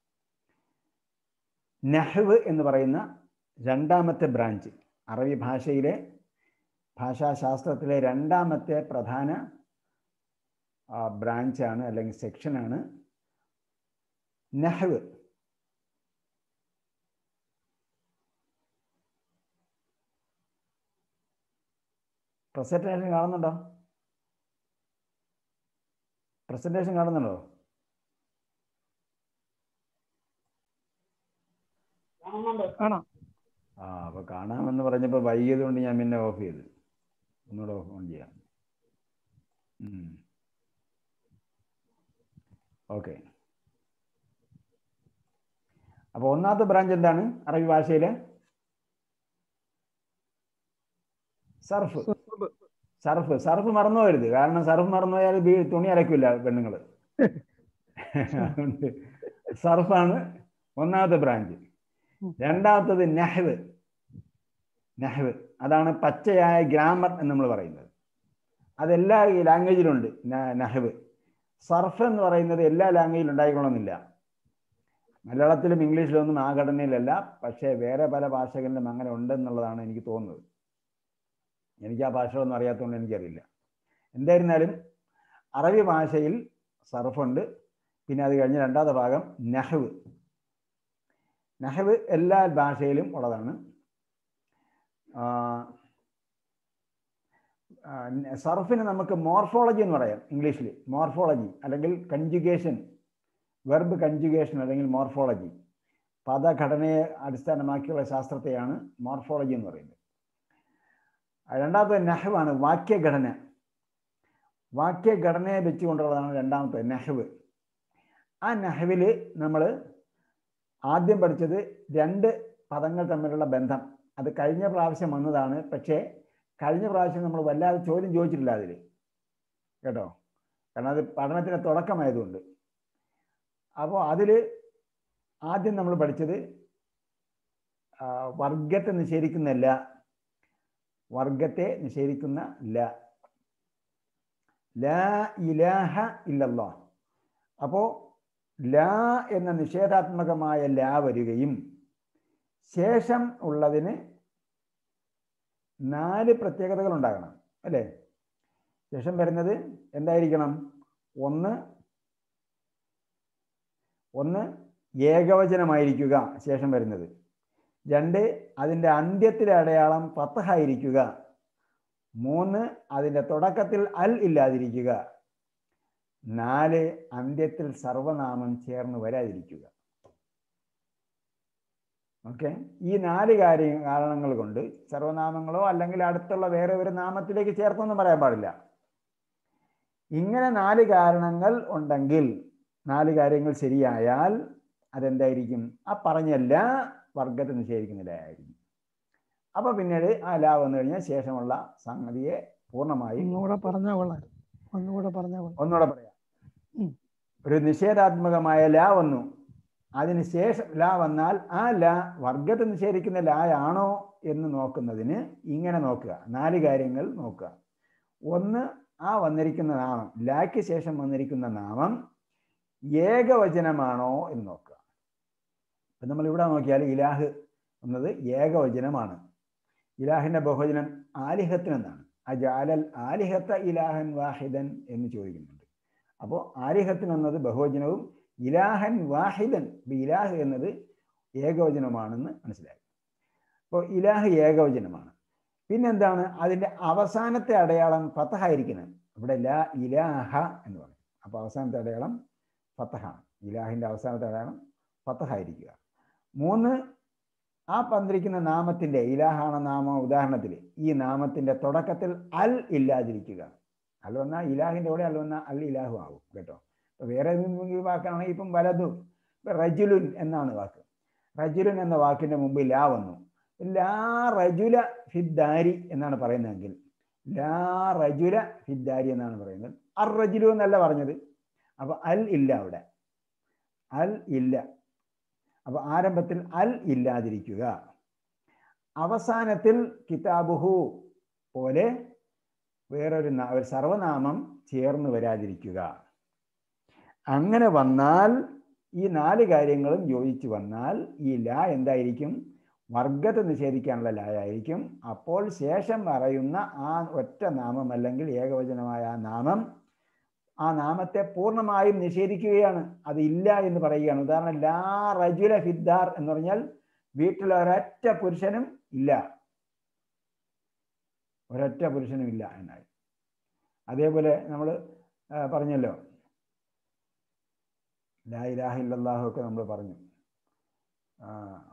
നെഹ്വ് എന്ന് പറയുന്ന രണ്ടാമത്തെ ബ്രാഞ്ച് അറബി ഭാഷയിലെ ഭാഷാശാസ്ത്രത്തിലെ രണ്ടാമത്തെ പ്രധാന ആ, ബ്രാഞ്ചാണ് അല്ലെങ്കിൽ സെക്ഷനാണ് നെഹ്വ് പ്രസന്റേഷൻ കാണുന്നുണ്ടോ പ്രസന്റേഷൻ കാണുന്നുണ്ടോ കാണുന്നുണ്ട് കാണാം ആ അപ്പോൾ കാണാമെന്ന് പറഞ്ഞപ്പോൾ വൈകിയത് കൊണ്ട് ഞാൻ പിന്നെ ഓഫ് ചെയ്തു ഒന്നുകൂടെ ഓഫ് ഓൺ ചെയ്യാം ഓക്കെ അപ്പോൾ ഒന്നാമത്തെ ബ്രാഞ്ച് എന്താണ് അറബി ഭാഷയിലെ സർഫ് സർഫ് സർഫ് മറന്നു പോകരുത് കാരണം സർഫ് മറന്നു പോയാൽ വീ- തുണി അലക്കില്ല പെണ്ണുങ്ങൾ അതുകൊണ്ട് സർഫാണ് ഒന്നാമത്തെ ബ്രാഞ്ച് രണ്ടാമത്തത് നെഹ്വ് നെഹ്വ് അതാണ് പച്ചയായ ഗ്രാമർ എന്ന് നമ്മൾ പറയുന്നത് അതെല്ലാ ലാംഗ്വേജിലുണ്ട് ന- നെഹ്വ് സർഫ് എന്ന് പറയുന്നത് എല്ലാ ലാംഗ്വേജിലും ഉണ്ടായിക്കൊള്ളുന്നില്ല മലയാളത്തിലും ഇംഗ്ലീഷിലും ഒന്നും ആ ഘടനയിലല്ല പക്ഷേ വേറെ പല ഭാഷകളിലും അങ്ങനെ ഉണ്ടെന്നുള്ളതാണ് എനിക്ക് തോന്നുന്നത് എനിക്ക് ആ ഭാഷകളൊന്നും അറിയാത്തതുകൊണ്ട് എനിക്കറിയില്ല എന്തായിരുന്നാലും അറബി ഭാഷയിൽ സർഫുണ്ട് പിന്നെ അത് കഴിഞ്ഞ് രണ്ടാമത്തെ ഭാഗം നഹ്വ് നഹ്വ് എല്ലാ ഭാഷയിലും ഉള്ളതാണ് ആ, ആ, സർഫിന് നമുക്ക് മോർഫോളജി എന്ന് പറയാം ഇംഗ്ലീഷിൽ മോർഫോളജി അല്ലെങ്കിൽ കൺജുഗേഷൻ വെർബ് കൺജുഗേഷൻ അല്ലെങ്കിൽ മോർഫോളജി പദഘടനയെ അടിസ്ഥാനമാക്കിയുള്ള ശാസ്ത്രത്തെയാണ് മോർഫോളജി എന്ന് പറയുന്നത് ആ, രണ്ടാമത്തെ നഹ്വാണ് വാക്യഘടന വാക്യഘടനയെ വെച്ചുകൊണ്ടുള്ളതാണ് രണ്ടാമത്തെ നഹ്വ് ആ നഹ്വിൽ നമ്മൾ ആദ്യം പഠിച്ചത് രണ്ട് പദങ്ങൾ തമ്മിലുള്ള ബന്ധം അത് കഴിഞ്ഞ പ്രാവശ്യം വന്നതാണ് പക്ഷേ കഴിഞ്ഞ പ്രാവശ്യം നമ്മൾ വല്ലാതെ ചോദ്യം ചോദിച്ചിട്ടില്ല അതിൽ കേട്ടോ കാരണം അത് പഠനത്തിൻ്റെ തുടക്കമായതുകൊണ്ട് അപ്പോൾ അതിൽ ആദ്യം നമ്മൾ പഠിച്ചത് ആ, വർഗത്തെ നിഷേധിക്കുന്ന ല വർഗത്തെ നിഷേധിക്കുന്ന ല ലാ ഇലാഹ ഇല്ലല്ലാ അപ്പോൾ ലാ എന്ന നിഷേധാത്മകമായ ലാ വരികയും ശേഷം ഉള്ളതിന് നാല് പ്രത്യേകതകൾ ഉണ്ടാകണം അല്ലേ ശേഷം വരുന്നത് എന്തായിരിക്കണം ഒന്ന് ഒന്ന് ഏകവചനമായിരിക്കുക ശേഷം വരുന്നത് രണ്ട് അതിൻ്റെ അന്ത്യത്തിലെ അടയാളം പത്തഹായിരിക്കുക മൂന്ന് അതിൻ്റെ തുടക്കത്തിൽ അൽ ഇല്ലാതിരിക്കുക നാല് അന്ത്യത്തിൽ സർവനാമം ചേർന്ന് വരാതിരിക്കുക ഓക്കെ ഈ നാല് കാര്യ കാരണങ്ങൾ കൊണ്ട് സർവനാമങ്ങളോ അല്ലെങ്കിൽ അടുത്തുള്ള വേറെ ഒരു നാമത്തിലേക്ക് ചേർത്തൊന്നും പറയാൻ പാടില്ല ഇങ്ങനെ നാല് കാരണങ്ങൾ ഉണ്ടെങ്കിൽ നാല് കാര്യങ്ങൾ ശരിയായാൽ അതെന്തായിരിക്കും ആ പറഞ്ഞ എല്ലാ വർഗത്തെ നിഷേധിക്കുന്നില്ലായിരിക്കും അപ്പൊ പിന്നീട് ആ ലാ വന്നു കഴിഞ്ഞാൽ ശേഷമുള്ള സംഗതിയെ പൂർണ്ണമായും ഒന്നുകൂടെ പറഞ്ഞാൽ കൊള്ളാം ഒന്നുകൂടെ പറഞ്ഞാൽ കൊള്ളാം ഒന്നുകൂടെ പറയാം ഉം. ഒരു നിഷേധാത്മകമായ ലാ വന്നു അതിന് ശേഷം ലാ വന്നാൽ ആ ലാ വർഗത്തെ നിഷേധിക്കുന്ന ലായാണോ എന്ന് നോക്കുന്നതിന് ഇങ്ങനെ നോക്കുക നാല് കാര്യങ്ങൾ നോക്കുക ഒന്ന് ആ വന്നിരിക്കുന്ന നാമം ലായ്ക്ക് ശേഷം വന്നിരിക്കുന്ന നാമം ഏകവചനമാണോ എന്ന് നോക്കുക ഇപ്പം നമ്മൾ ഇവിടെ നോക്കിയാൽ ഇലാഹ് എന്നത് ഏകവചനമാണ് ഇലാഹിന്റെ ബഹുവചനം ആലിഹത്തിന് എന്നാണ് അജാലൽ ആലിഹത്ത ഇലാഹൻ വാഹിദൻ എന്ന് ചോദിക്കുന്നുണ്ട് അപ്പോൾ ആലിഹത്തിന് എന്നത് ബഹുവചനവും ഇലാഹൻ വാഹിദൻ ഇപ്പൊ ഇലാഹ് എന്നത് ഏകവചനമാണെന്ന് മനസ്സിലായി അപ്പോൾ ഇലാഹ് ഏകവചനമാണ് പിന്നെന്താണ് അതിൻ്റെ അവസാനത്തെ അടയാളം ഫത്തഹായിരിക്കുന്നത് ഇവിടെ ലാ ഇലാഹ എന്ന് പറയും അപ്പോൾ അവസാനത്തെ അടയാളം ഫത്തഹാണ് ഇലാഹിൻ്റെ അവസാനത്തെ അടയാളം ഫത്തഹായിരിക്കുക മൂന്ന് ആ പന്തിരിക്കുന്ന നാമത്തിൻ്റെ ഇലാഹാണ നാമം ഉദാഹരണത്തിൽ ഈ നാമത്തിൻ്റെ തുടക്കത്തിൽ അൽ ഇല്ലാതിരിക്കുക അൽ വന്നാൽ ഇലാഹിൻ്റെ കൂടെ അൽ വന്നാൽ അൽ ഇലാഹു ആവും കേട്ടോ ഇപ്പൊ വേറെ ഏതെങ്കിലും വാക്കാണെങ്കിൽ ഇപ്പം വലതു ഇപ്പം റജുലുൻ എന്നാണ് വാക്ക് റജുലുൻ എന്ന വാക്കിൻ്റെ മുമ്പ് ലാ വന്നു ലാ റജുല ഫിദ്ദാരി എന്നാണ് പറയുന്നതെങ്കിൽ ലാ റജുല ഫിദ്ദാരി എന്നാണ് പറയുന്നത് അർ റജുലു എന്നല്ല പറഞ്ഞത് അപ്പൊ അൽ ഇല്ല അവിടെ അൽ ഇല്ല അപ്പൊ ആരംഭത്തിൽ അൽ ഇല്ലാതിരിക്കുക അവസാനത്തിൽ കിതാബുഹു പോലെ വേറൊരു നാ- ഒരു സർവനാമം ചേർന്ന് വരാതിരിക്കുക അങ്ങനെ വന്നാൽ ഈ നാല് കാര്യങ്ങളും യോജിച്ച് വന്നാൽ ഈ ലാ എന്തായിരിക്കും വർഗത്തെ നിഷേധിക്കാനുള്ള ലായായിരിക്കും അപ്പോൾ ശേഷം പറയുന്ന ആ ഒറ്റ നാമം അല്ലെങ്കിൽ ഏകവചനമായ ആ നാമം ആ നാമത്തെ പൂർണ്ണമായും നിഷേധിക്കുകയാണ് അത് ഇല്ല എന്ന് പറയുകയാണ് ഉദാഹരണം ലാ റജുല ഫിദ്ദാർ എന്ന് പറഞ്ഞാൽ വീട്ടിൽ ഒരൊറ്റ പുരുഷനും ഇല്ല ഒരൊറ്റ പുരുഷനും ഇല്ല എന്നായി അതേപോലെ നമ്മൾ പറഞ്ഞല്ലോ ലാ ഇലാഹ ഇല്ലല്ലാഹു ഒക്കെ നമ്മൾ പറഞ്ഞു ആ,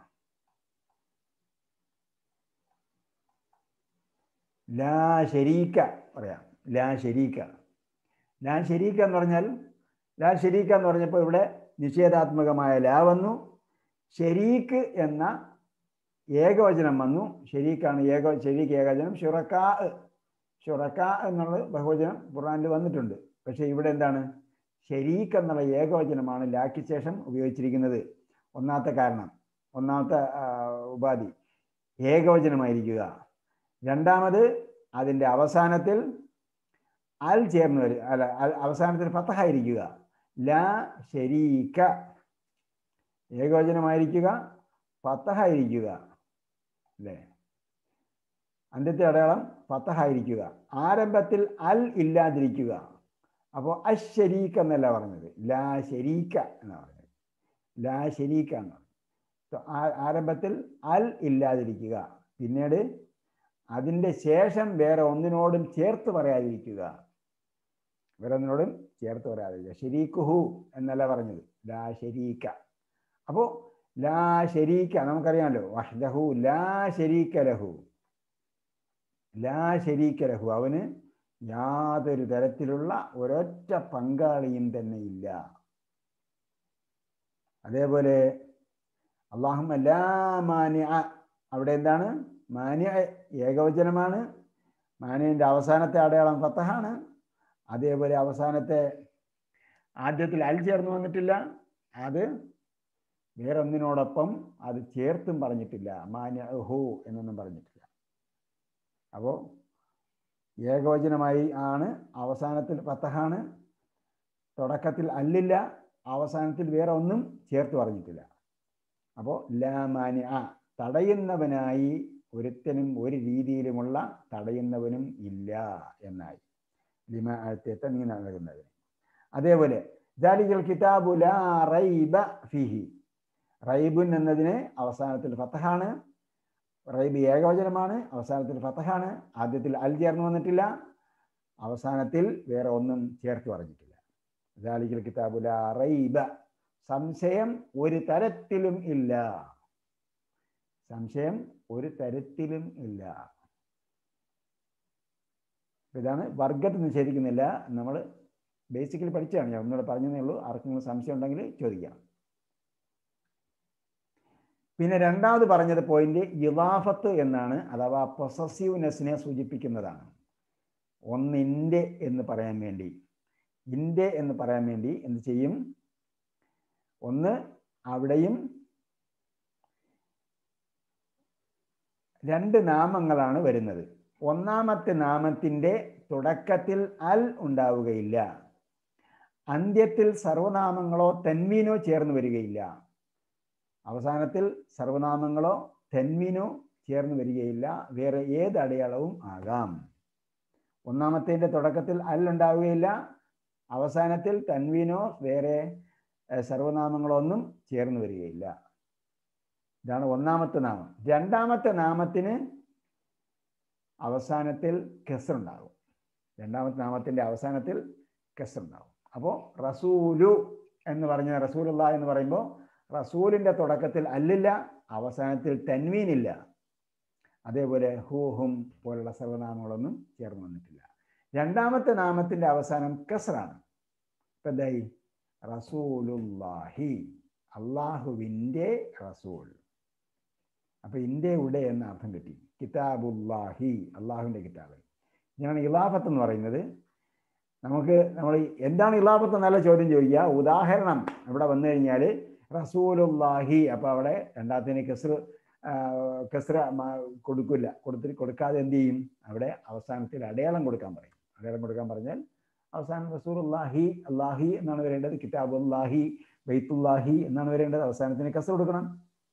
ലാ ശരീക്ക പറയാം ലാ ശരീക്ക ലാ ശരീക്ക എന്ന് പറഞ്ഞാൽ ലാ ശരീക്ക എന്ന് പറഞ്ഞപ്പോൾ ഇവിടെ നിഷേധാത്മകമായ ലാ വന്നു ശരീക്ക് എന്ന ഏകവചനം വന്നു ശരീക്കാണ് ഏക ശരീക്ക് ഏകവചനം ഷുറക്കാ ഷുറക്ക എന്നുള്ള ബഹുവചനം ഖുർആനിൽ വന്നിട്ടുണ്ട് പക്ഷേ ഇവിടെ എന്താണ് ശരീക്ക് എന്നുള്ള ഏകവചനമാണ് ലാക്ക് ശേഷം ഉപയോഗിച്ചിരിക്കുന്നത് ഒന്നാമത്തെ കാരണം ഒന്നാമത്തെ ആ, ഉപാധി ഏകവചനമായിരിക്കുക രണ്ടാമത് അതിൻ്റെ അവസാനത്തിൽ അൽ ചേർന്ന് വരും അല്ല അൽ- അവസാനത്തിൽ ഫത്തഹായിരിക്കുക ലാ ശരീക്ക ഏകവചനമായിരിക്കുക ഫത്തഹായിരിക്കുക അല്ലേ അന്ത്യത്തെ അടയാളം ഫത്തഹായിരിക്കുക ആരംഭത്തിൽ അൽ ഇല്ലാതിരിക്കുക അപ്പോൾ അശരീക്ക എന്നല്ല പറഞ്ഞത് ലാ ശരീക്ക എന്നാണ് പറഞ്ഞത് ലാ ശരീക്ക എന്ന് പറഞ്ഞു So, ആ- ആരംഭത്തിൽ അൽ ഇല്ലാതിരിക്കുക പിന്നീട് അതിൻ്റെ ശേഷം വേറെ ഒന്നിനോടും ചേർത്ത് പറയാതിരിക്കുക വേറെ ഒന്നിനോടും ചേർത്ത് പറയാതിരിക്കുക ശരീക്കുഹു എന്നല്ല പറഞ്ഞത് ലാ ശരീക്ക അപ്പോൾ ലാ ശരീക്ക നമുക്കറിയാമല്ലോ വഹ്ദഹു ലാ ശരീക്ക ലഹു ലാ ശരീക്ക ലഹു അവന് യാതൊരു തരത്തിലുള്ള ഒരൊറ്റ പങ്കാളിയും തന്നെ ഇല്ല അതേപോലെ അള്ളാഹും ലാ മാനിഅ അവിടെ എന്താണ് മാനിയ ഏകവചനമാണ് മാനിയൻ്റെ അവസാനത്തെ അടയാളം ഫത്തഹാണ് അതേപോലെ അവസാനത്തെ ആദ്യത്തിൽ അൽ ചേർന്ന് വന്നിട്ടില്ല അത് വേറൊന്നിനോടൊപ്പം അത് ചേർത്തും പറഞ്ഞിട്ടില്ല മാന്യ ഹു എന്നൊന്നും പറഞ്ഞിട്ടില്ല അപ്പോൾ ഏകവചനമായി ആണ് അവസാനത്തിൽ ഫത്തഹാണ് തുടക്കത്തിൽ അല്ലില്ല അവസാനത്തിൽ വേറെ ഒന്നും ചേർത്ത് പറഞ്ഞിട്ടില്ല അപ്പോൾ ലാ മാന്യ തടയുന്നവനായി ഒരുത്തനും ഒരു രീതിയിലുമുള്ള തടയുന്നവനും ഇല്ല എന്നായി ലിമ ആഴ്ത്തിയത്തെ നീ നൽകുന്നതിന് അതേപോലെ ജാലികൾ കിതാബു ലാ റൈബ ഫിഹി റൈബുൻ എന്നതിന് അവസാനത്തിൽ ഫത്തഹാണ് റൈബ് ഏകവചനമാണ് അവസാനത്തിൽ ഫത്തഹാണ് ആദ്യത്തിൽ അൽ ചേർന്ന് വന്നിട്ടില്ല അവസാനത്തിൽ വേറെ ഒന്നും ചേർത്ത് പറഞ്ഞിട്ടില്ല ജാലികൾ കിതാബു ലാ റൈബ സംശയം ഒരു തരത്തിലും ഇല്ല സംശയം ഒരു തരത്തിലും ഇല്ല ഇതാണ് വർഗത്തെ നിഷേധിക്കുന്നില്ല നമ്മൾ ബേസിക്കലി പഠിച്ചതാണ് ഞാൻ ഒന്നുകൂടെ പറഞ്ഞതേ ഉള്ളൂ ആർക്കെങ്കിലും സംശയം ഉണ്ടെങ്കിൽ ചോദിക്കാം പിന്നെ രണ്ടാമത് പറഞ്ഞത് പോയിന്റ് ഇലാഫത്ത് എന്നാണ് അഥവാ പൊസസീവ്നെസ്സിനെ സൂചിപ്പിക്കുന്നതാണ് ഒന്നിൻ്റെ എന്ന് പറയാൻ വേണ്ടി ഇൻ്റെ എന്ന് പറയാൻ വേണ്ടി എന്ത് ചെയ്യും ഒന്ന് അവിടെയും രണ്ട് നാമങ്ങളാണ് വരുന്നത് ഒന്നാമത്തെ നാമത്തിൻ്റെ തുടക്കത്തിൽ അൽ ഉണ്ടാവുകയില്ല അന്ത്യത്തിൽ സർവനാമങ്ങളോ തന്മീനോ ചേർന്ന് വരികയില്ല അവസാനത്തിൽ സർവനാമങ്ങളോ തന്മീനോ ചേർന്ന് വരികയില്ല വേറെ ഏത് അടയാളവും ആകാം ഒന്നാമത്തേൻ്റെ തുടക്കത്തിൽ അൽ ഉണ്ടാവുകയില്ല അവസാനത്തിൽ തൻവീനോ വേറെ സർവനാമങ്ങളോ ഒന്നും ചേർന്ന് വരികയില്ല ഇതാണ് ഒന്നാമത്തെ നാമം രണ്ടാമത്തെ നാമത്തിന് അവസാനത്തിൽ കെസറുണ്ടാകും രണ്ടാമത്തെ നാമത്തിൻ്റെ അവസാനത്തിൽ കെസറുണ്ടാകും അപ്പോൾ റസൂലു എന്ന് പറഞ്ഞ റസൂലുള്ള എന്ന് പറയുമ്പോൾ റസൂലിൻ്റെ തുടക്കത്തിൽ അല്ലില്ല അവസാനത്തിൽ തൻവീനില്ല അതേപോലെ ഹൂ ഹും പോലുള്ള സർവനാമങ്ങളൊന്നും ചേർന്ന് വന്നിട്ടില്ല രണ്ടാമത്തെ നാമത്തിൻ്റെ അവസാനം കസറാണ് ഇപ്പം എന്തായി റസൂലുല്ലാഹി അള്ളാഹുവിൻ്റെ റസൂൽ അപ്പൊ ഇന്ത്യയുടെ എന്ന അർത്ഥം കിട്ടി കിതാബുല്ലാഹി അള്ളാഹുവിൻ്റെ കിതാബ് ഇങ്ങനെയാണ് ഇലാഫത്ത് എന്ന് പറയുന്നത് നമുക്ക് നമ്മൾ എന്താണ് ഇലാഫത്ത് എന്നല്ല ചോദ്യം ചോദിക്കുക ഉദാഹരണം ഇവിടെ വന്നു കഴിഞ്ഞാൽ റസൂലുല്ലാഹി അപ്പോൾ അവിടെ രണ്ടാമത്തേന് കെസ്ർ കെസ്ര കൊടുക്കില്ല കൊടുത്തിട്ട് കൊടുക്കാതെ എന്ത് ചെയ്യും അവിടെ അവസാനത്തിൽ അടയാളം കൊടുക്കാൻ പറയും അടയാളം കൊടുക്കാൻ പറഞ്ഞാൽ അവസാനം റസൂലുല്ലാഹി അള്ളാഹി എന്നാണ് വരേണ്ടത് കിതാബുല്ലാഹി ബൈത്തുല്ലാഹി എന്നാണ് വരേണ്ടത് അവസാനത്തിന് കെസ്ർ കൊടുക്കണം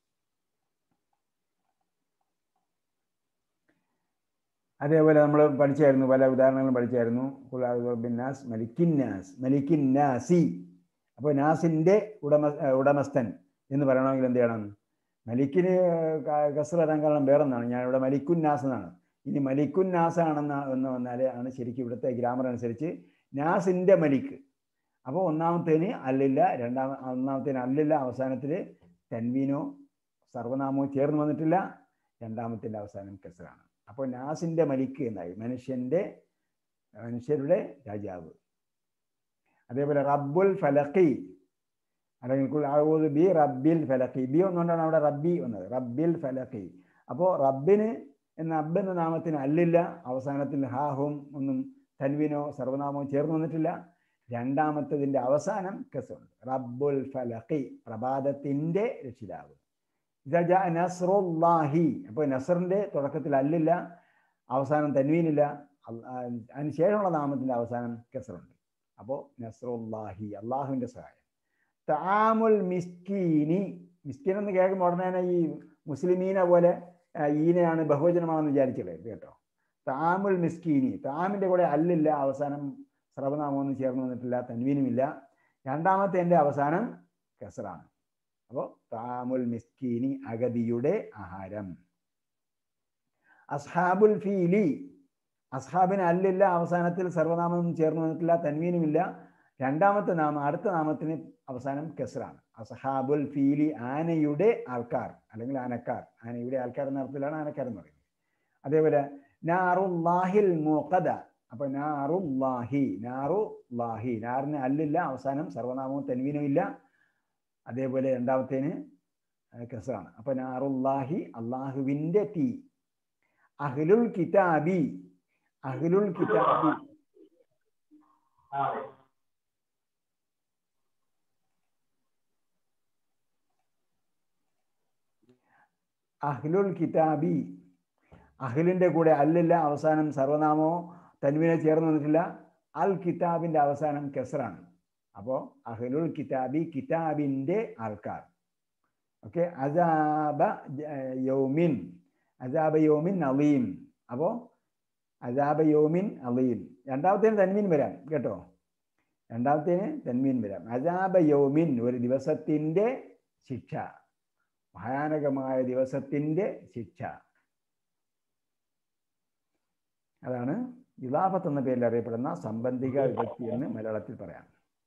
അതേപോലെ നമ്മൾ പഠിച്ചായിരുന്നു പല ഉദാഹരണങ്ങളും പഠിച്ചായിരുന്നു ബിന്നാസ് മലിക്കിന്നാസ് മലിക്കിന്നാസി അപ്പോൾ നാസിൻ്റെ ഉടമ ഉടമസ്ഥൻ എന്ന് പറയണമെങ്കിൽ എന്ത് ചെയ്യണം മലിക്കിന് കസർ വരാൻ കാരണം വേറൊന്നാണ് ഞാൻ ഇവിടെ മലിക്കുന്നാസ് എന്നാണ് ഇനി മലിക്കുന്നാസ് ആണെന്ന് എന്ന് വന്നാൽ ആണ് ശരിക്കും ഇവിടുത്തെ ഗ്രാമർ അനുസരിച്ച് നാസിൻ്റെ മലിക്ക് അപ്പോൾ ഒന്നാമത്തേന് അല്ലില്ല രണ്ടാമ ഒന്നാമത്തേന് അല്ലില്ല അവസാനത്തിൽ തൻവീനോ സർവനാമോ ചേർന്ന് വന്നിട്ടില്ല രണ്ടാമത്തിൻ്റെ അവസാനം കെസറാണ് അപ്പോൾ നാസിൻ്റെ മലിക്ക് എന്നായി മനുഷ്യൻ്റെ മനുഷ്യരുടെ രാജാവ് അതേപോലെ റബ്ബുൽ ഫലഖി അല്ലെങ്കിൽ ബി റബ്ബിൽ ഫലഖി ബി ഒന്നുകൊണ്ടാണ് അവിടെ റബ്ബി വന്നത് റബ്ബിൽ ഫലഖി അപ്പോൾ റബ്ബിന് എന്ന അബ്ബ് എന്ന നാമത്തിന് അല്ലില്ല അവസാനത്തിൽ ഹാഹും ഒന്നും തൻവിനോ സർവനാമോ ചേർന്ന് വന്നിട്ടില്ല രണ്ടാമത്തതിൻ്റെ അവസാനം കെസുണ്ട് റബ്ബുൽ ഫലഖി പ്രഭാതത്തിൻ്റെ രക്ഷിതാവ് നസ്രുല്ലാഹി അപ്പോൾ നസറിൻ്റെ തുടക്കത്തിൽ അല്ലില്ല അവസാനം തൻവീനില്ല അതിന് ശേഷമുള്ള നാമത്തിൻ്റെ അവസാനം കെസറുണ്ട് അപ്പോൾ നസ്രുല്ലാഹി അള്ളാഹുവിൻ്റെ സഹായം താമുൽ മിസ്കീനി മിസ്കീൻ എന്ന് കേൾക്കുമ്പോൾ ഉടനെ തന്നെ ഈ മുസ്ലിമീന പോലെ ഈനയാണ് ബഹുവചനമാണെന്ന് വിചാരിച്ചത് കേട്ടോ താമുൽ മിസ്കീനി താമിൻ്റെ കൂടെ അല്ലില്ല അവസാനം സർവനാമമൊന്നും ചേർന്ന് വന്നിട്ടില്ല തൻവീനുമില്ല രണ്ടാമത്തെ എൻ്റെ അവസാനം കെസറാണ് അപ്പോൾ താമുൽ മിസ്കീനി അഗതിയുടെ ആഹാരം അസ്ഹാബുൽ ഫീലി അസ്ഹാബിന് അല്ലില്ല അവസാനത്തിൽ സർവനാമം ചേർന്ന് വന്നിട്ടില്ല തൻവീനുമില്ല രണ്ടാമത്തെ നാമം അടുത്ത നാമത്തിന് അവസാനം കെസറാണ് അസ്ഹാബുൽ ഫീലി ആനയുടെ ആൾക്കാർ അല്ലെങ്കിൽ ആനക്കാർ ആനയുടെ ആൾക്കാർ എന്ന അർത്ഥത്തിലാണ് ആനക്കാർ എന്ന് പറയുന്നത് അതേപോലെ നാറുല്ലാഹിൽ മുഖദ അപ്പൊ നാറുല്ലാഹി നാറുല്ലാഹി നാറിന് അല്ലില്ല അവസാനം സർവനാമവും തൻവീനും ഇല്ല അതേപോലെ രണ്ടാമത്തേന് കെസറാണ് അപ്പൊ നാറുല്ലാഹി അള്ളാഹുവിൻ്റെ തീ അഹ്ലുൽ കിതാബി അഹ്ലുൽ കിതാബി അഹ്ലുൽ കിതാബി അഹ്ലിൻ്റെ കൂടെ അല്ലില്ല അവസാനം സർവനാമോ തൻവിനെ ചേർന്ന് വന്നിട്ടില്ല അൽ കിതാബിൻ്റെ അവസാനം കെസറാണ് അപ്പോൾ അഹ്ലുൽ കിതാബി കിതാബിൻ്റെ ആൾക്കാർ ഓക്കെ അജാബ യൗമിൻ അജാബ യൗമിൻ അലീം അപ്പോൾ അജാബ യോമിൻ അലീം രണ്ടാമത്തേന് തന്മീൻ വരാം കേട്ടോ രണ്ടാമത്തേന് തന്മീൻ വരാം അജാബ യോമിൻ ഒരു ദിവസത്തിൻ്റെ ശിക്ഷ ഭയാനകമായ ദിവസത്തിൻ്റെ ശിക്ഷ അതാണ് ഇലാഫത്ത് എന്ന പേരിൽ അറിയപ്പെടുന്ന സംബന്ധിക വിഭക്തി എന്ന് മലയാളത്തിൽ പറയാം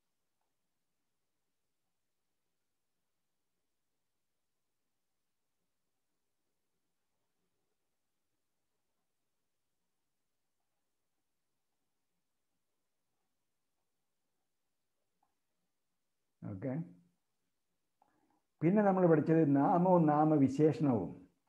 ഓക്കെ പിന്നെ നമ്മൾ പഠിച്ചത് നാമവും നാമവിശേഷണവും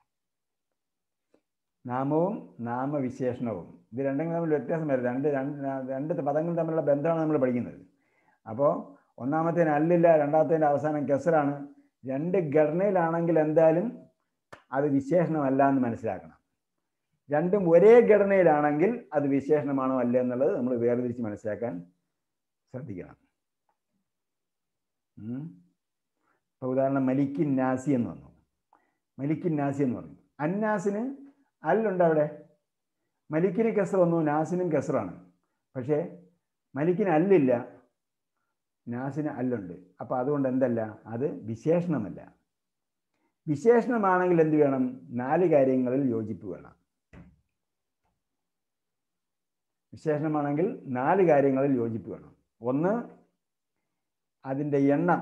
നാമവും നാമവിശേഷണവും ഇത് രണ്ടും തമ്മിൽ വ്യത്യാസം വരും രണ്ട് രണ്ട് രണ്ട് പദങ്ങൾ തമ്മിലുള്ള ബന്ധമാണ് നമ്മൾ പഠിക്കുന്നത് അപ്പോൾ ഒന്നാമത്തേന് അല്ലില്ല രണ്ടാമത്തേൻ്റെ അവസാനം കെസറാണ് രണ്ട് ഘടനയിലാണെങ്കിൽ എന്തായാലും അത് വിശേഷണമല്ല എന്ന് മനസ്സിലാക്കണം രണ്ടും ഒരേ ഘടനയിലാണെങ്കിൽ അത് വിശേഷണമാണോ അല്ല എന്നുള്ളത് നമ്മൾ വേർതിരിച്ച് മനസ്സിലാക്കാൻ ശ്രദ്ധിക്കണം ഇപ്പോൾ ഉദാഹരണം മലിക്കിൻ നാസി എന്ന് വന്നു മലിക്കിൻ നാസി എന്ന് പറഞ്ഞു അന്നാസിന് അല്ലുണ്ട് അവിടെ മലിക്കിന് കെസർ വന്നു നാസിനും കെസറാണ് പക്ഷേ മലിക്കിന് അല്ലില്ല നാസിന് അല്ലുണ്ട് അപ്പോൾ അതുകൊണ്ട് എന്തല്ല അത് വിശേഷണമല്ല വിശേഷണമാണെങ്കിൽ എന്ത് വേണം നാല് കാര്യങ്ങളിൽ യോജിപ്പ് വേണം വിശേഷണമാണെങ്കിൽ നാല് കാര്യങ്ങളിൽ യോജിപ്പ് വേണം ഒന്ന് അതിൻ്റെ എണ്ണം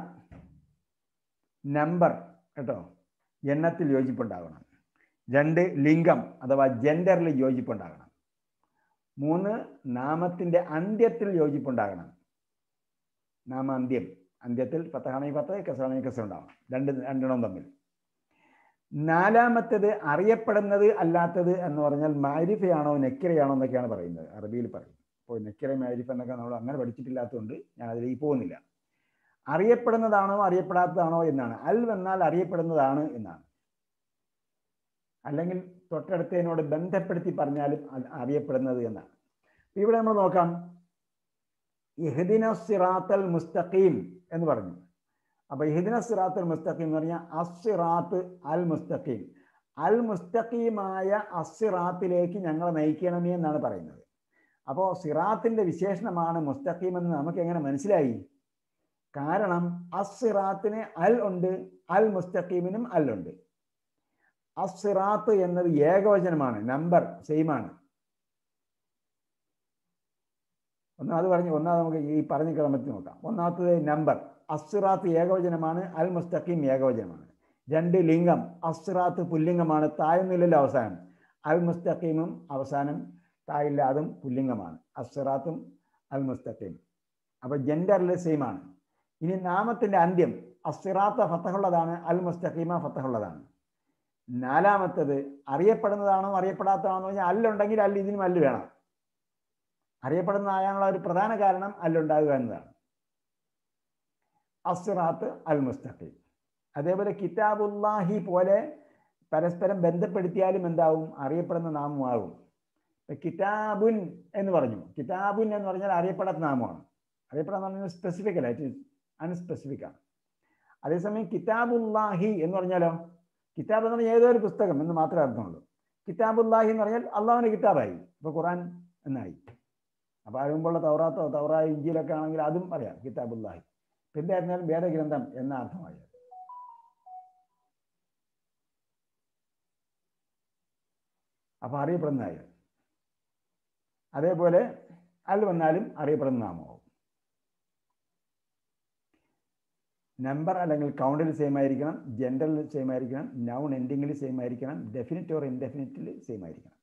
നമ്പർ കേട്ടോ എണ്ണത്തിൽ യോജിപ്പുണ്ടാകണം രണ്ട് ലിംഗം അഥവാ ജെൻഡറിൽ യോജിപ്പുണ്ടാകണം മൂന്ന് നാമത്തിൻ്റെ അന്ത്യത്തിൽ യോജിപ്പുണ്ടാകണം നാമാന്ത്യം അന്ത്യത്തിൽ പത്താണെങ്കിൽ പത്ത് കസറാണെങ്കിൽ കസർ ഉണ്ടാവണം രണ്ട് രണ്ടെണ്ണം തമ്മിൽ നാലാമത്തേത് അറിയപ്പെടുന്നത് അല്ലാത്തത് എന്ന് പറഞ്ഞാൽ മാരിഫയാണോ നെക്കിറയാണോ എന്നൊക്കെയാണ് പറയുന്നത് അറബിയിൽ പറയും അപ്പോൾ നെക്കിറ മാരിഫ എന്നൊക്കെ നമ്മൾ അങ്ങനെ പഠിച്ചിട്ടില്ലാത്തതുകൊണ്ട് ഞാൻ അതിലേക്ക് പോകുന്നില്ല അറിയപ്പെടുന്നതാണോ അറിയപ്പെടാത്തതാണോ എന്നാണ് അൽ വന്നാൽ അറിയപ്പെടുന്നതാണ് എന്നാണ് അല്ലെങ്കിൽ തൊട്ടടുത്തതിനോട് ബന്ധപ്പെടുത്തി പറഞ്ഞാലും അറിയപ്പെടുന്നത് എന്നാണ് ഇവിടെ നമ്മൾ നോക്കാം ഇഹദിന സിറാത്തൽ മുസ്തഖീം എന്ന് പറഞ്ഞു അപ്പോൾ ഇഹദിന സിറാത്തൽ മുസ്തഖീം എന്ന് പറഞ്ഞാൽ അസിറാത്ത് അൽ മുസ്തഖീം അൽ മുസ്തഖീമായ അസിറാത്തിലേക്ക് ഞങ്ങളെ നയിക്കണമേ എന്നാണ് പറയുന്നത് അപ്പോൾ സിറാത്തിൻ്റെ വിശേഷണമാണ് മുസ്തഖീം എന്ന് നമുക്ക് എങ്ങനെ മനസ്സിലായി കാരണം അസിറാത്തിന് അൽ ഉണ്ട് അൽ മുസ്തഖീമിനും അൽ ഉണ്ട് അസിറാത്ത് എന്നത് ഏകവചനമാണ് നമ്പർ സെയിമാണ് ഒന്നാമത് പറഞ്ഞു ഒന്നാമത് നമുക്ക് ഈ പറഞ്ഞ ക്രമത്തിൽ നോക്കാം ഒന്നാമത്തത് നമ്പർ അസിറാത്ത് ഏകവചനമാണ് അൽ മുസ്തഖീം ഏകവചനമാണ് രണ്ട് ലിംഗം അസിറാത്ത് പുല്ലിംഗമാണ് തായൊന്നുമില്ലല്ലോ അവസാനം അൽ മുസ്തഖീമും അവസാനം തായില്ല അതും പുല്ലിംഗമാണ് അസിറാത്തും അൽ മുസ്തഖീം അപ്പോൾ ജെൻഡറിൽ സെയിമാണ് ഇനി നാമത്തിൻ്റെ അന്ത്യം അസിറാത്ത ഫത്തഹുള്ളതാണ് അൽ മുസ്തഖീമ ഫത്തഹുള്ളതാണ് നാലാമത്തത് അറിയപ്പെടുന്നതാണോ അറിയപ്പെടാത്തതാണോ എന്ന് പറഞ്ഞാൽ അല്ലുണ്ടെങ്കിൽ അല്ല ഇതിനും അല്ല് വേണം അറിയപ്പെടുന്നതായുള്ള ഒരു പ്രധാന കാരണം അല്ലുണ്ടാകുക എന്നതാണ് അസിറാത്ത് അൽ മുസ്തഖീം അതേപോലെ കിതാബുല്ലാഹി പോലെ പരസ്പരം ബന്ധപ്പെടുത്തിയാലും എന്താവും അറിയപ്പെടുന്ന നാമമാകും കിതാബുൻ എന്ന് പറഞ്ഞു കിതാബുൻ എന്ന് പറഞ്ഞാൽ അറിയപ്പെടാത്ത നാമമാണ് അറിയപ്പെടാന്ന് പറഞ്ഞാൽ സ്പെസിഫിക് അല്ല ഇറ്റ് അൺസ്പെസിഫിക് ആണ് അതേസമയം കിതാബുല്ലാഹി എന്ന് പറഞ്ഞാലോ കിതാബ് എന്ന് പറഞ്ഞാൽ ഏതോ ഒരു പുസ്തകം എന്ന് മാത്രമേ അർത്ഥമുള്ളൂ കിതാബുല്ലാഹി എന്ന് പറഞ്ഞാൽ അള്ളാഹുവിൻ്റെ കിതാബായി ഇപ്പോൾ ഖുറാൻ എന്നായി അപ്പോൾ അതിനുമ്പോഴുള്ള തൗറാത്തോ തൗറായ ഇഞ്ചിയിലൊക്കെ ആണെങ്കിൽ അതും പറയാം കിതാബുല്ലാഹി പിന്നെ ആയിരുന്നാലും വേദഗ്രന്ഥം എന്ന അർത്ഥമായി അപ്പോൾ അറിയപ്പെടുന്നതായി അതേപോലെ അൽ വന്നാലും അറിയപ്പെടുന്ന നാമമാവും നമ്പർ അല്ലെങ്കിൽ കൗണ്ടിൽ സെയിം ആയിരിക്കണം ജെൻഡറിൽ സെയിം ആയിരിക്കണം നൗൺ എൻഡിങ്ങിൽ സെയിം ആയിരിക്കണം ഡെഫിനിറ്റ് ഓർ ഇൻഡെഫിനിറ്റിൽ സെയിം ആയിരിക്കണം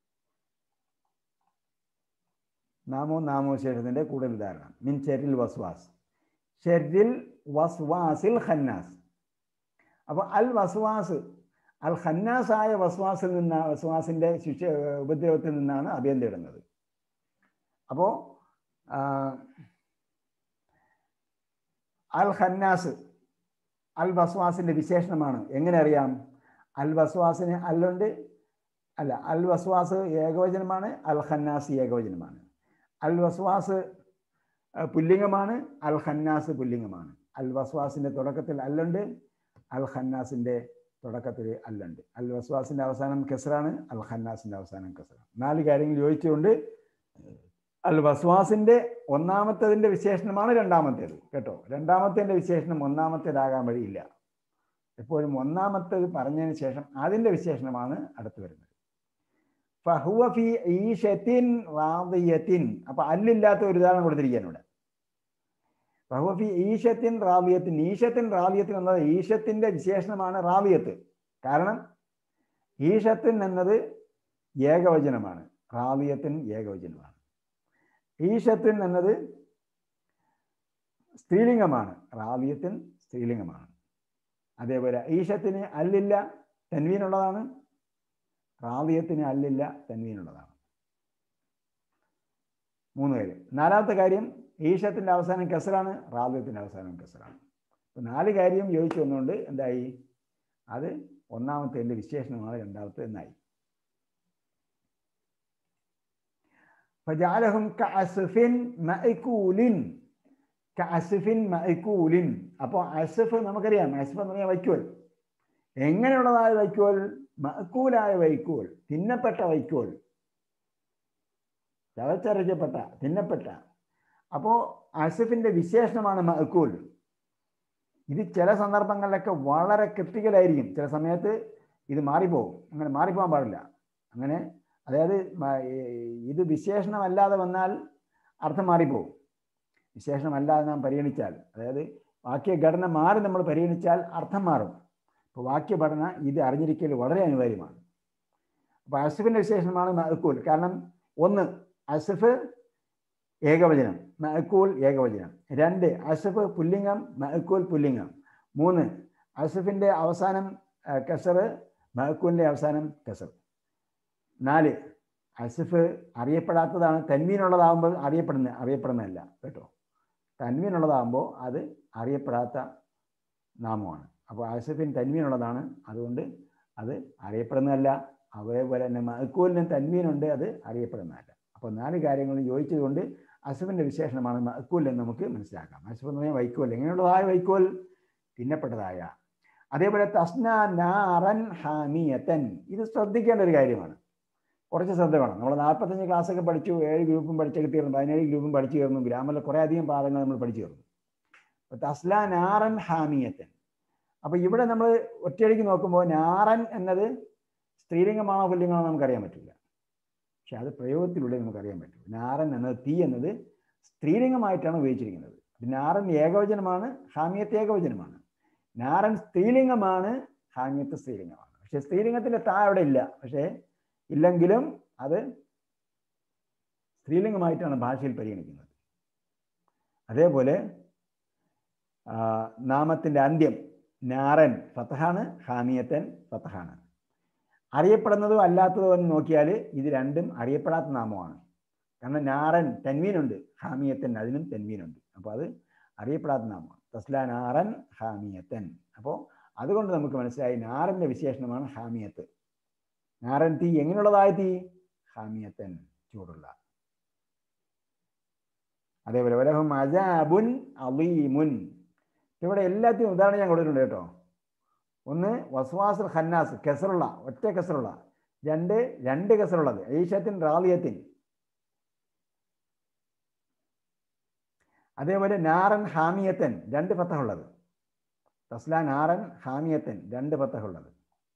നാമവും നാമോശേഷത്തിൻ്റെ കൂടുതൽ ഉദാഹരണം മിൻ ഷെരിൽ വസ്വാസ് ഷെരിൽ വസ്വാസിൽ ഖന്നാസ് അപ്പോൾ അൽ വസ്വാസ് അൽ ഖന്നാസായ വസ്വാസിൽ നിന്ന് വസ്വാസിൻ്റെ ശിക്ഷ ഉപദ്രവത്തിൽ നിന്നാണ് അഭയം തേടുന്നത് അപ്പോൾ അൽ ഖന്നാസ് അൽ വസ്വാസിൻ്റെ വിശേഷണമാണ് എങ്ങനെ അറിയാം അൽ വസ്വാസിന് അല്ലുണ്ട് അല്ല അൽ വസ്വാസ് ഏകവചനമാണ് അൽ ഖന്നാസ് ഏകവചനമാണ് അൽ വസ്വാസ് പുല്ലിംഗമാണ് അൽ ഖന്നാസ് പുല്ലിംഗമാണ് അൽ വസ്വാസിൻ്റെ തുടക്കത്തിൽ അല്ലുണ്ട് അൽ ഖന്നാസിൻ്റെ തുടക്കത്തിൽ അല്ലുണ്ട് അൽ വസ്വാസിൻ്റെ അവസാനം കെസറാണ് അൽ ഖന്നാസിൻ്റെ അവസാനം കെസറാണ് നാല് കാര്യങ്ങൾ ചോദിച്ചുകൊണ്ട് അൽ വസ്വാസിൻ്റെ ഒന്നാമത്തതിൻ്റെ വിശേഷണമാണ് രണ്ടാമത്തേത് കേട്ടോ രണ്ടാമത്തേൻ്റെ വിശേഷണം ഒന്നാമത്തേതാകാൻ വഴിയില്ല എപ്പോഴും ഒന്നാമത്തേത് പറഞ്ഞതിന് ശേഷം അതിൻ്റെ വിശേഷണമാണ് അടുത്ത് വരുന്നത് ഫഹുവ ഫി ഈഷത്തിൻ റാദിയത്തിൻ അപ്പൊ അല്ലില്ലാത്ത ഒരു ഉദാഹരണം കൊടുത്തിരിക്കുകയാണ് ഇവിടെ ഫഹുവ ഫി ഈഷത്തിൻ റാദിയത്തിൻ ഈഷത്തിൻ റാദിയത്തിൻ എന്നത് ഈഷത്തിന്റെ വിശേഷണമാണ് റാദിയത്ത് കാരണം ഈഷത്തിൻ എന്നത് ഏകവചനമാണ് റാദിയത്തിൻ ഏകവചനമാണ് ഈഷത്തിൻ എന്നത് സ്ത്രീലിംഗമാണ് റാദിയത്തിൻ സ്ത്രീലിംഗമാണ് അതേപോലെ ഈഷത്തിന് അല്ലില്ല തൻവീനുള്ളതാണ് റാദിയത്തിന് അല്ലില്ല തൻവീനുള്ളതാണ് മൂന്ന് കാര്യം നാലാമത്തെ കാര്യം ഈഷത്തിന്റെ അവസാനം കെസറാണ് റാദിയത്തിന്റെ അവസാനം കെസറാണ് അപ്പൊ നാല് കാര്യം യോജിച്ചു വന്നുകൊണ്ട് എന്തായി അത് ഒന്നാമത്തെ വിശേഷണമാണ് രണ്ടാമത്തെ എന്നായി ഫജാലഹും കഅസ്ഫിൻ മഅകൂലിൻ കഅസ്ഫിൻ മഅകൂലിൻ അപ്പോൾ അസ്ഫ് നമുക്കറിയാം അസ്ഫ് എന്ന് പറഞ്ഞാൽ വൈക്കോൽ എങ്ങനെയുള്ളതായ വൈക്കോൽ മഅക്കൂലായ വൈക്കോൽ തിന്നപ്പെട്ട വൈക്കോൽ ചവച്ചരച്ചപ്പെട്ട തിന്നപ്പെട്ട അപ്പോൾ അസഫിന്റെ വിശേഷണമാണ് മഅക്കൂൽ ഇത് ചില സന്ദർഭങ്ങളിലൊക്കെ വളരെ ക്രിട്ടിക്കലായിരിക്കും ചില സമയത്ത് ഇത് മാറിപ്പോകും അങ്ങനെ മാറിപ്പോകാൻ പാടില്ല അങ്ങനെ അതായത് മ- ഇത് വിശേഷണമല്ലാതെ വന്നാൽ അർത്ഥം മാറിപ്പോകും വിശേഷണമല്ലാതെ നാം പരിഗണിച്ചാൽ അതായത് വാക്യഘടന മാറി നമ്മൾ പരിഗണിച്ചാൽ അർത്ഥം മാറും അപ്പോൾ വാക്യഘടന ഇത് അറിഞ്ഞിരിക്കൽ വളരെ അനിവാര്യമാണ് അപ്പോൾ അസഫിൻ്റെ വിശേഷണമാണ് മഅക്കൂൽ കാരണം ഒന്ന് അസഫ് ഏകവചനം മഅക്കൂൽ ഏകവചനം രണ്ട് അസഫ് പുല്ലിംഗം മഅക്കൂൽ പുല്ലിംഗം മൂന്ന് അസഫിൻ്റെ അവസാനം ആ, കസറ് മഅക്കൂലിൻ്റെ അവസാനം കസർ നാല് അസഫ് അറിയപ്പെടാത്തതാണ് തന്മീനുള്ളതാകുമ്പോൾ അറിയപ്പെടുന്ന അറിയപ്പെടുന്നതല്ല കേട്ടോ തന്മീനുള്ളതാകുമ്പോൾ അത് അറിയപ്പെടാത്ത നാമമാണ് അപ്പോൾ അസഫിൻ തന്മീനുള്ളതാണ് അതുകൊണ്ട് അത് അറിയപ്പെടുന്നതല്ല അതേപോലെ തന്നെ മഅക്കൂലിന് തന്മീനുണ്ട് അത് അറിയപ്പെടുന്നതല്ല അപ്പോൾ നാല് കാര്യങ്ങളും യോജിച്ചതുകൊണ്ട് അസഫിൻ്റെ വിശേഷണമാണ് മഅക്കൂൽ എന്ന് നമുക്ക് മനസ്സിലാക്കാം അസഫ് എന്ന് പറഞ്ഞാൽ വൈക്കോൽ എങ്ങനെയുള്ളതായ വൈക്കോൽ തിന്നപ്പെട്ടതായ അതേപോലെ തസ്ന നാറൻ ഹാമിയത്തൻ ഇത് ശ്രദ്ധിക്കേണ്ട ഒരു കാര്യമാണ് കുറച്ച് ശ്രദ്ധ വേണം നമ്മൾ നാൽപ്പത്തഞ്ച് ക്ലാസ്സൊക്കെ പഠിച്ചു ഏഴ് ഗ്രൂപ്പും പഠിച്ചൊക്കെ തീർന്നു പതിനേഴ് ഗ്രൂപ്പും പഠിച്ചു തീർന്നു ഗ്രാമറിൽ കുറേ അധികം പാഠങ്ങൾ നമ്മൾ പഠിച്ചു തീർന്നു അപ്പോൾ തസ്ല നാറൻ ഹാമിയത്തൻ അപ്പോൾ ഇവിടെ നമ്മൾ ഒറ്റയടിക്ക് നോക്കുമ്പോൾ നാറൻ എന്നത് സ്ത്രീലിംഗമാണോ പുല്ലിംഗമാണോ നമുക്കറിയാൻ പറ്റില്ല പക്ഷെ അത് പ്രയോഗത്തിലൂടെ നമുക്കറിയാൻ പറ്റും നാറൻ എന്നത് തീ എന്നത് സ്ത്രീലിംഗമായിട്ടാണ് ഉപയോഗിച്ചിരിക്കുന്നത് നാറൻ ഏകവചനമാണ് ഹാമിയത്ത് ഏകവചനമാണ് നാറൻ സ്ത്രീലിംഗമാണ് ഹാമിയത്ത് സ്ത്രീലിംഗമാണ് പക്ഷെ സ്ത്രീലിംഗത്തിന്റെ താ അവിടെ ഇല്ല പക്ഷേ ഇല്ലെങ്കിലും അത് സ്ത്രീലിംഗമായിട്ടാണ് ഭാഷയിൽ പരിഗണിക്കുന്നത് അതേപോലെ ആ, നാമത്തിന്റെ അന്ത്യം നാറൻ ഫത്തഹാണ് ഹാമിയത്തൻ ഫത്തഹാണ് അറിയപ്പെടുന്നതോ അല്ലാത്തതോ എന്ന് നോക്കിയാൽ ഇത് രണ്ടും അറിയപ്പെടാത്ത നാമമാണ് കാരണം നാറൻ തെൻവീനുണ്ട് ഹാമിയത്തൻ അതിനും തെൻവീനുണ്ട് അപ്പോൾ അത് അറിയപ്പെടാത്ത നാമമാണ് തസ്ല നാറൻ ഹാമിയത്തൻ അപ്പോൾ അതുകൊണ്ട് നമുക്ക് മനസ്സിലായി നാറന്റെ വിശേഷണമാണ് ഹാമിയത്ത് നാറൻ തീ എങ്ങനെയുള്ളതായ തീ ഹാമിയത്തൻ ചൂടുള്ള അതേപോലെ വലഹും അജാബുൻ അലീമുൻ ഇവിടെ എല്ലാത്തിനും ഉദാഹരണം ഞാൻ കൊടുത്തിട്ടുണ്ട് കേട്ടോ ഒന്ന് വസ്വാസുൽ ഖന്നാസ് കെസറുള്ള ഒറ്റ കെസറുള്ള രണ്ട് രണ്ട് കെസറുള്ളത് ഈശത്തിൻ റാലിയത്തിൻ അതേപോലെ നാറൻ ഹാമിയത്തൻ രണ്ട് പത്തഹുള്ളത് തസ്ല നാറൻ ഹാമിയത്തൻ രണ്ട് പത്തഹുള്ളത്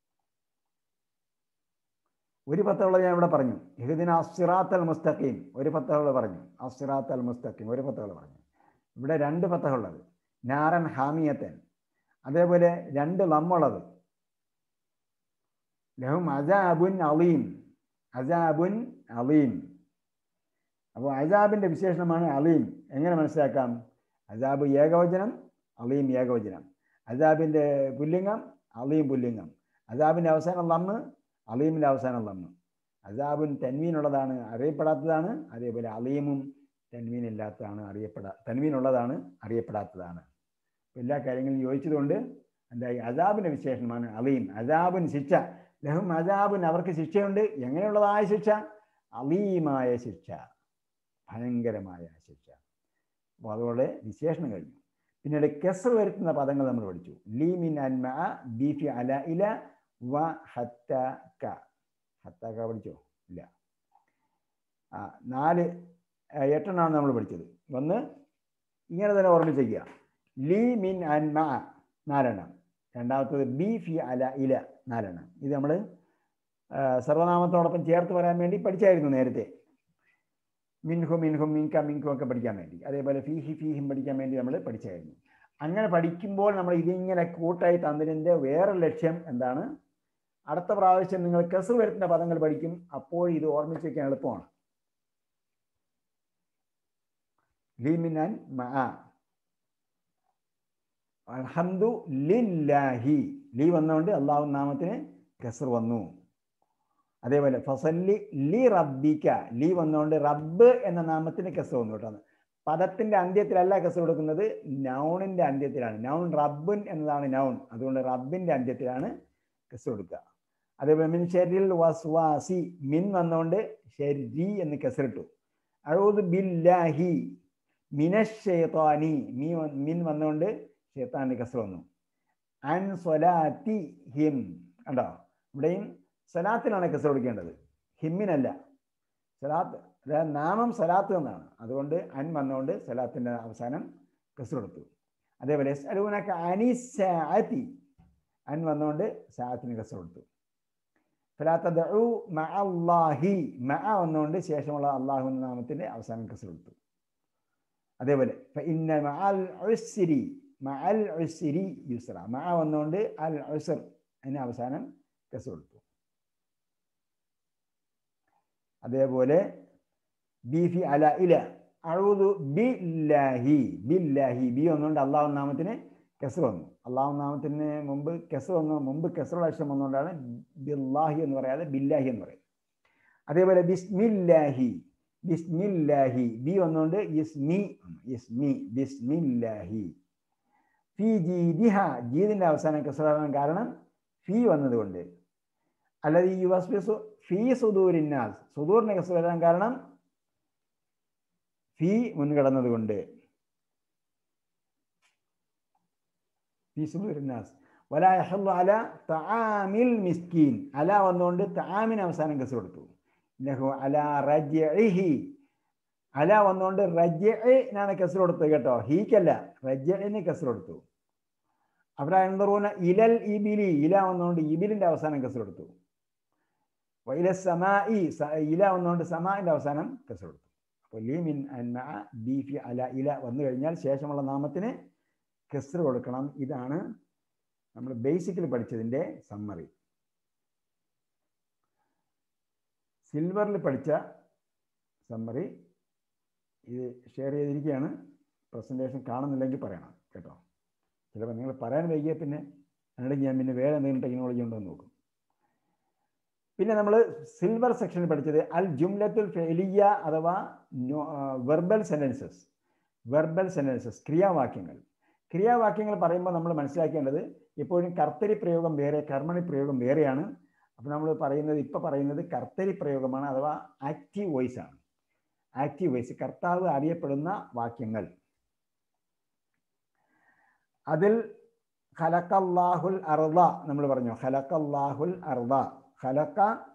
ഒരു പത്തഹുള്ളത് ഞാൻ ഇവിടെ പറഞ്ഞു ഇഹദിന അസിറാത്തൽ മുസ്തഖീം ഒരു പത്തഹുള്ളത് പറഞ്ഞു അസിറാത്തൽ മുസ്തഖീം ഒരു പത്തഹുള്ളത് പറഞ്ഞു ഇവിടെ രണ്ട് പത്തഹുള്ളത് നാറൻ ഹാമിയത്തൻ അതേപോലെ രണ്ട് ലമ്മുള്ളത് ലഹും അജാബുൻ അലീം അജാബുൻ അലീം അപ്പോൾ അജാബിന്റെ വിശേഷണമാണ് അലീം എങ്ങനെ മനസ്സിലാക്കാം അജാബ് ഏകവചനം അലീം ഏകവചനം അജാബിന്റെ പുല്ലിംഗം അലീം പുല്ലിംഗം അജാബിന്റെ അവസാനം ലമ്മ് അലീമിന്റെ അവസാനം ലമ്മ് അജാബുൻ തൻവീനുള്ളതാണ് അറിയപ്പെടാത്തതാണ് അതേപോലെ അലീമും തൻവീൻ ഇല്ലാത്തതാണ് അറിയപ്പെടാ തൻവീനുള്ളതാണ് അറിയപ്പെടാത്തതാണ് എല്ലാ കാര്യങ്ങളും യോജിച്ചതുകൊണ്ട് എന്തായി അജാബിന്റെ വിശേഷണമാണ് അലീം അജാബുൻ ശിക്ഷ ലഹും അജാബുൻ അവർക്ക് ശിക്ഷയുണ്ട് എങ്ങനെയുള്ളതായ ശിക്ഷ അലീമായ ശിക്ഷ ഭയങ്കരമായ ശിക്ഷ അപ്പോൾ അതോടെ വിശേഷണം കഴിഞ്ഞു പിന്നീട് കെസർ വരുത്തുന്ന പദങ്ങൾ നമ്മൾ പഠിച്ചു ലീ മിൻ അൻമ ബീഫി അല ഇല വ ഹത്ത ക ഹത്ത ക പഠിച്ചോ ഇല്ല ആ നാല് ആ, എട്ടെണ്ണമാണ് നമ്മൾ പഠിച്ചത് ഒന്ന് ഇങ്ങനെ തന്നെ ഓർമ്മിച്ചേക്കുക ലീ മിൻ അൻമ നാലെണ്ണം രണ്ടാമത്തത് ബി ഫി അല ഇല നാലെണ്ണം ഇത് നമ്മൾ സർവനാമത്തോടൊപ്പം ചേർത്ത് പറയാൻ വേണ്ടി പഠിച്ചായിരുന്നു നേരത്തെ മിൻഹു മിൻഹും മിൻക മിൻകും ഒക്കെ പഠിക്കാൻ വേണ്ടി അതേപോലെ ഫീഹി ഫീഹിം പഠിക്കാൻ വേണ്ടി നമ്മൾ പഠിച്ചായിരുന്നു അങ്ങനെ പഠിക്കുമ്പോൾ നമ്മൾ ഇതിങ്ങനെ കൂട്ടായി തന്നതിൻ്റെ വേറെ ലക്ഷ്യം എന്താണ് അടുത്ത പ്രാവശ്യം നിങ്ങൾ കെസർ വരുത്തുന്ന പദങ്ങൾ പഠിക്കും അപ്പോൾ ഇത് ഓർമ്മിച്ച് വയ്ക്കാൻ എളുപ്പമാണ് ലീമിനാൻ മഅ അൽഹംദു ലില്ലാഹി ലീ വന്നുകൊണ്ട് അള്ളാഹു നാമത്തിന് കെസർ വന്നു അതേപോലെ ഫസല്ലി ലി റബ്ബിക്ക ലീ വന്നുകൊണ്ട് റബ്ബ് എന്ന നാമത്തിന് കെസർ വന്നു കേട്ടോ പദത്തിന്റെ അന്ത്യത്തിലല്ല കെസർ കൊടുക്കുന്നത് നൗണിന്റെ അന്ത്യത്തിലാണ് നൗൺ റബ്ബുൻ എന്നതാണ് നൗൺ അതുകൊണ്ട് റബ്ബിന്റെ അന്ത്യത്തിലാണ് കെസർ കൊടുക്കുക അതേപോലെ മിൻ ഷെരിൽ വസ്വാസി മിൻ വന്നുകൊണ്ട് ഷെരി എന്ന് കെസറിട്ടു അഴുത് ബില്ലാഹി മിനഷേത്താനി മീ വ- മിൻ വന്നുകൊണ്ട് ഷെയ്ത്താന്റെ കെസർ വന്നു അൻ സ്വലാത്തി ഹിം കണ്ടോ ഇവിടെയും സലാത്തിനാണ് കെസർ കൊടുക്കേണ്ടത് ഹിമ്മിനല്ല സലാത്ത് അതായത് നാമം സലാത്ത് എന്നാണ് അതുകൊണ്ട് അൻ വന്നുകൊണ്ട് സലാത്തിന്റെ അവസാനം കെസർ കൊടുത്തു അതേപോലെ സലൂനക്ക അനിസാത്തി അൻ വന്നുകൊണ്ട് സാത്തിന് കെസർ കൊടുത്തു ഫലാത്തദഉ മഅല്ലാഹി മഅ വന്നുകൊണ്ട് ശേഷമുള്ള അള്ളാഹു എന്ന നാമത്തിന്റെ അവസാനം കെസർ കൊടുത്തു അതേപോലെ ഫഇന്ന മഅൽ ഉസ്രി മഅൽ ഉസ്രി യുസ്ര മഅ വന്നുകൊണ്ട് അൽ ഉസ്ർ അതിന് അവസാനം കെസർ കൊടുത്തു അതേപോലെ ബീഫി അല ഇല അഴുതു ബില്ലാഹി ബില്ലാഹി ബി വന്നുകൊണ്ട് അള്ളാഹു നാമത്തിന് കെസർ വന്നു അള്ളാഹു നാമത്തിന് മുമ്പ് കെസർ വന്നു മുമ്പ് കെസറുള്ള അക്ഷരം വന്നുകൊണ്ടാണ് ബില്ലാഹി എന്ന് പറയാതെ ബില്ലാഹി എന്ന് പറയും അതേപോലെ ബിസ്മില്ലാഹി ബിസ്മില്ലാഹി ബി വന്നുകൊണ്ട് ഇസ്മി ഇസ്മി ബിസ്മില്ലാഹി ഫി ജീദിഹ ജീദിന്റെ അവസാനം കെസർ വരാൻ കാരണം ഫി വന്നതുകൊണ്ട് അല്ലാതെ ഈ വസ്ബിസു ഫി സുദൂരിന്നാസ് സുദൂറിന് കെസർ വരാൻ കാരണം ഫി മുൻകടന്നത് കൊണ്ട് ഫി സുദൂരിന്നാസ് വല യഹല്ലു അല തആമിൽ മിസ്കീൻ അല വന്നുകൊണ്ട് തആമിന് അവസാനം കെസർ കൊടുത്തു ലഹു അല റജ്ഇഹി അല വന്നുകൊണ്ട് റജ്ഇനാണ് കെസർ കൊടുത്തത് കേട്ടോ ഹീക്കല്ല റജ്ഇന് കെസർ കൊടുത്തു അവിടെ എന്തറൂന ഇലൽ ഇബിലി ഇല വന്നുകൊണ്ട് ഇബിലിന്റെ അവസാനം കെസർ കൊടുത്തു വൈല സമായി ഇല വന്നുകൊണ്ട് സമാന്റെ അവസാനം കെസർ കൊടുത്തു അപ്പോൾ ലീ മിൻ അൻമ ബീഫി അല ഇല വന്നു കഴിഞ്ഞാൽ ശേഷമുള്ള നാമത്തിന് കെസർ കൊടുക്കണം ഇതാണ് നമ്മൾ ബേസിക്കലി പഠിച്ചതിൻ്റെ സമ്മറി സിൽവറിൽ പഠിച്ച സമ്മറി ഇത് ഷെയർ ചെയ്തിരിക്കുകയാണ് പ്രസൻറ്റേഷൻ കാണുന്നില്ലെങ്കിൽ പറയണം കേട്ടോ ചിലപ്പോൾ നിങ്ങൾ പറയാൻ വൈകിയാൽ പിന്നെ അല്ലെങ്കിൽ ഞാൻ പിന്നെ വേറെ എന്തെങ്കിലും ടെക്നോളജി ഉണ്ടോ എന്ന് നോക്കും പിന്നെ നമ്മൾ സിൽവർ സെക്ഷനിൽ പഠിച്ചത് അൽ ജുംലത്തുൽ ഫെലിയ അഥവാ വെർബൽ സെൻറ്റൻസസ് വെർബൽ സെൻറ്റൻസസ് ക്രിയാവാക്യങ്ങൾ ക്രിയാവാക്യങ്ങൾ പറയുമ്പോൾ നമ്മൾ മനസ്സിലാക്കേണ്ടത് എപ്പോഴും കർത്തരി പ്രയോഗം വേറെ കർമ്മണി പ്രയോഗം വേറെയാണ് അപ്പോൾ നമ്മൾ പറയുന്നത് ഇപ്പോൾ പറയുന്നത് കർത്തരി പ്രയോഗമാണ് അഥവാ ആക്റ്റീവ് വോയിസ് ആണ് ആക്റ്റീവ് വോയിസ് കർത്താവ് അറിയപ്പെടുന്ന വാക്യങ്ങൾ അതിൽ ഖലക്കല്ലാഹുൽ അർദ നമ്മൾ പറഞ്ഞു ഖലക്കല്ലാഹുൽ അർദ ഖലക്ക